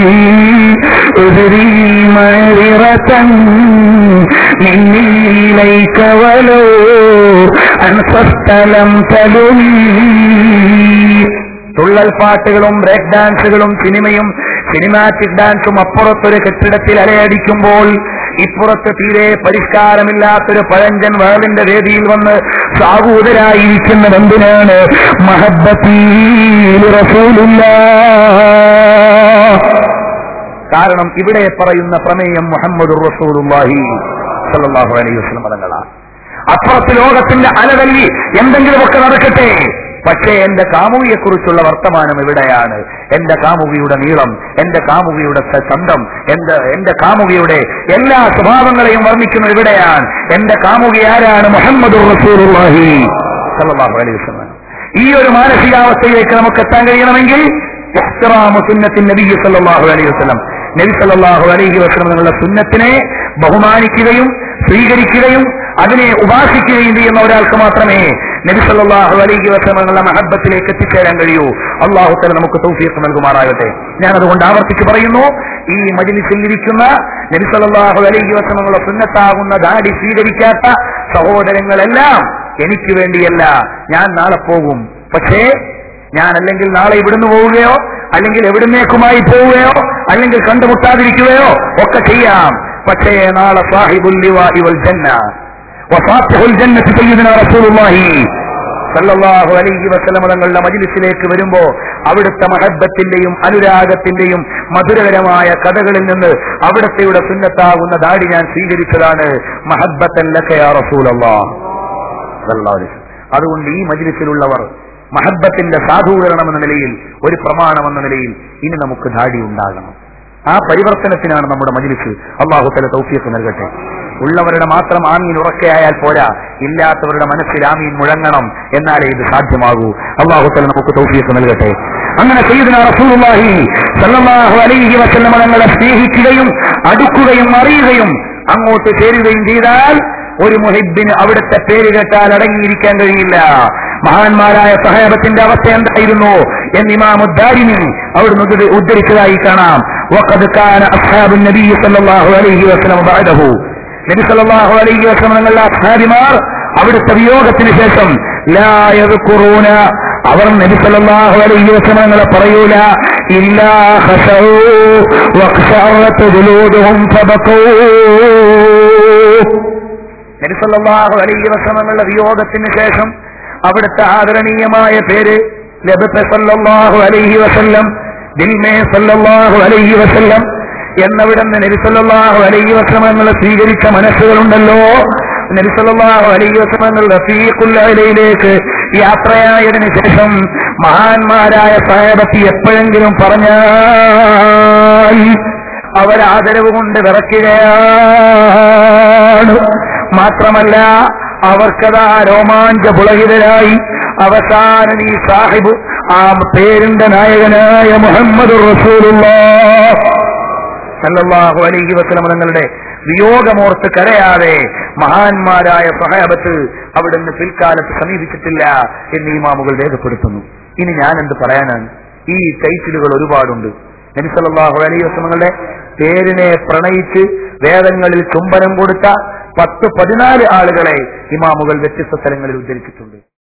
ഉദ്രി മഅരിറതൻ മിന്നി ഇലൈക വലോ അൻഫസ്തലം തലുമീ തുള്ളൽ പാട്ടുകളും ബ്രേക്ക് ഡാൻസുകളും സിനിമയും സിനിമാറ്റിക് ഡാൻസും അപ്പുറത്തൊരു കെട്ടിടത്തിൽ അലയടിക്കുമ്പോൾ ഇപ്പുറത്ത് തീരെ പരിഷ്കാരമില്ലാത്തൊരു പഴഞ്ചൻ വേളിന്റെ വേദിയിൽ വന്ന് സാഹൂതരായിരിക്കുന്നത് എന്തിനാണ് മഹബത്തീൽ റസൂലില്ല കാരണം ഇവിടെ പറയുന്ന പ്രമേയം മുഹമ്മദ് റസൂലുള്ളാഹി സല്ലല്ലാഹു അലൈഹി വസല്ലം പദങ്ങളാണ് അപ്പുറത്ത് ലോകത്തിന്റെ അലതല്ലി എന്തെങ്കിലുമൊക്കെ നടക്കട്ടെ പക്ഷേ എന്റെ കാമുകിയെക്കുറിച്ചുള്ള വർത്തമാനം എവിടെയാണ് എന്റെ കാമുകിയുടെ നീളം എന്റെ കാമുകിയുടെ സ- ചന്തം എന്റെ എന്റെ കാമുകിയുടെ എല്ലാ സ്വഭാവങ്ങളെയും വർണ്ണിക്കുന്നത് എവിടെയാണ് എന്റെ കാമുകി ആരാണ് മുഹമ്മദ് റസൂലുള്ളാഹി സല്ലല്ലാഹു അലൈഹി വസല്ലം ഈ ഒരു മാനസികാവസ്ഥയിലേക്ക് നമുക്ക് എത്താൻ കഴിയണമെങ്കിൽ ഇഹ്തിറാമു സുന്നത്തിൻ നബി സല്ലല്ലാഹു അലൈഹി വസല്ലം നബി സല്ലല്ലാഹു അലൈഹി വസല്ലം എന്നുള്ള സുന്നത്തിനെ ബഹുമാനിക്കുകയും സ്വീകരിക്കുകയും അതിനെ ഉപാസിക്കുകയും ചെയ്യുന്ന ഒരാൾക്ക് മാത്രമേ നബി സല്ലല്ലാഹു അലൈഹി വസല്ലം എന്നുള്ള മഹബത്തിലേക്ക് എത്തിച്ചേരാൻ കഴിയൂ അള്ളാഹു തല നമുക്ക് തൗഫീഖ് നൽകുമാറാകട്ടെ ഞാൻ അതുകൊണ്ട് ആവർത്തിച്ച് പറയുന്നു ഈ മജ്ലിസിൽ ഇരിക്കുന്ന നബി സല്ലല്ലാഹു അലൈഹി വസല്ലം എന്നുള്ള സുന്നത്താകുന്ന ദാടി സ്വീകരിക്കാത്ത സഹോദരങ്ങളെല്ലാം എനിക്ക് വേണ്ടിയല്ല ഞാൻ നാളെ പോകും പക്ഷേ ഞാൻ അല്ലെങ്കിൽ നാളെ ഇവിടുന്ന് പോവുകയോ അല്ലെങ്കിൽ എവിടുന്നേക്കുമായി പോവുകയോ അല്ലെങ്കിൽ കണ്ടുമുട്ടാതിരിക്കുകയോ ഒക്കെ ചെയ്യാം പക്ഷേ നാളെ സാഹിബുൽ ലിവാഇ വൽ ജന്ന വഫാത്തിഹുൽ ജന്നത്തി സയ്യിദുനാ റസൂലുള്ളാഹി സല്ലല്ലാഹു അലൈഹി വസല്ലം തങ്ങളുടെ മജ്ലിസിലേക്ക് വരുമ്പോ അവിടുത്തെ മഹബത്തിന്റെയും അനുരാഗത്തിന്റെയും മധുരകരമായ കഥകളിൽ നിന്ന് അവിടത്തെയുടെ സുന്നത്താകുന്ന ദാടി ഞാൻ സ്വീകരിച്ചതാണ് മഹബത്തല്ലക യാ റസൂലല്ലാഹ് സല്ലല്ലാഹു അലൈഹി വസല്ലം. അതുകൊണ്ട് ഈ മജ്ലിസിലുള്ളവർ മഹബത്തിന്റെ സാധൂകരണം എന്ന നിലയിൽ ഒരു പ്രമാണം എന്ന നിലയിൽ ഇനി നമുക്ക് ധാടി ഉണ്ടാകണം ആ പരിവർത്തനത്തിനാണ് നമ്മുടെ മജ്ലിസ് അള്ളാഹു തല തൗഫീഖ് നൽകട്ടെ ഉള്ളവരുടെ മാത്രം ആമീൻ ഉറക്കെയായാൽ പോരാ ഇല്ലാത്തവരുടെ മനസ്സിൽ ആമീൻ മുഴങ്ങണം എന്നാലേ ഇത് സാധ്യമാകൂ അള്ളാഹു തല നമുക്ക് തൗഫീഖ് നൽകട്ടെ അങ്ങനെ സയ്യിദ്ന റസൂലുള്ളാഹി സല്ലല്ലാഹു അലൈഹി വസല്ലം തങ്ങളെ സ്നേഹിക്കുകയും അടുക്കുകയും അറിയുകയും അങ്ങോട്ട് ചേരുകയും ചെയ്താൽ ഒരു മുഹിബിന് അവിടുത്തെ പേര് കേട്ടാൽ അടങ്ങിയിരിക്കാൻ കഴിയില്ല മഹാന്മാരായ സഹാബത്തിന്റെ അവസ്ഥ എന്തായിരുന്നു എന്ന് ഇമാമുദ്ദാരിനി അവിടുന്ന് ഉദ്ധ- ഉദ്ധരിച്ചതായി കാണാം وقد كان أصحاب النبي صلى الله عليه وسلم بعده നബി സല്ലല്ലാഹു അലൈഹി വസല്ലം തങ്ങളുടെ അസ്ഹാബിമാർ അവിടുത്തെ വിയോഗത്തിന് ശേഷം ലാ യദ്കുറൂന അവർ നബി സല്ലല്ലാഹു അലൈഹി വസല്ലം തങ്ങളെ പറയൂല ഇല്ലാ ഖശഊ വഖശറത്ത് ജുലൂദുഹും ഫബഖൂ നബി സല്ലല്ലാഹു അലൈഹി വസല്ലമയുടെ വിയോഗത്തിന് ശേഷം അവിടുത്തെ ആദരണീയമായ പേര് ലബത്ത സല്ലല്ലാഹു അലൈഹി വസല്ലം ദിൽമേ സല്ലല്ലാഹു അലൈഹി വസല്ലം എന്നവിടുന്ന് നബി സല്ലല്ലാഹു അലൈഹി വസല്ലമകളെ സ്വീകരിച്ച മനസ്സുകളുണ്ടല്ലോ നബി സല്ലല്ലാഹു അലൈഹി വസല്ലമകൾ റഫീഖുൽ അലയിലേക്ക് യാത്രയായതിനു ശേഷം മഹാന്മാരായ സാഹബത്തി എപ്പോഴെങ്കിലും പറഞ്ഞാൽ അവരാദരവ് കൊണ്ട് വിറയ്ക്കുകയാണ് മാത്രമല്ല അവർക്കതാ രോമാഞ്ച പുളകിതരായി അവസാനം ഈ സാഹിബ് ആ പേരിന്റെ നായകനായ മുഹമ്മദ് സല്ലല്ലാഹു അലൈഹി വസല്ലം തങ്ങളുടെ വിയോഗമോർത്ത് കരയാതെ മഹാന്മാരായ സഹാബത്ത് അവിടുന്ന് പിൽക്കാലത്ത് സമീപിച്ചിട്ടില്ല എന്ന് ഇമാമുകൾ രേഖപ്പെടുത്തുന്നു ഇനി ഞാൻ എന്ത് പറയാനാണ് ഈ ടൈറ്റിലുകൾ ഒരുപാടുണ്ട് നബി സല്ലല്ലാഹു അലൈഹി വസല്ലമയുടെ പേരിനെ പ്രണയിച്ച് വേദങ്ങളിൽ ചുംബനം കൊടുത്ത പത്ത് പതിനാല് ആളുകളെ ഇമാമുകൾ വ്യത്യസ്ത സ്ഥലങ്ങളിൽ ഉദ്ധരിച്ചിട്ടുണ്ട്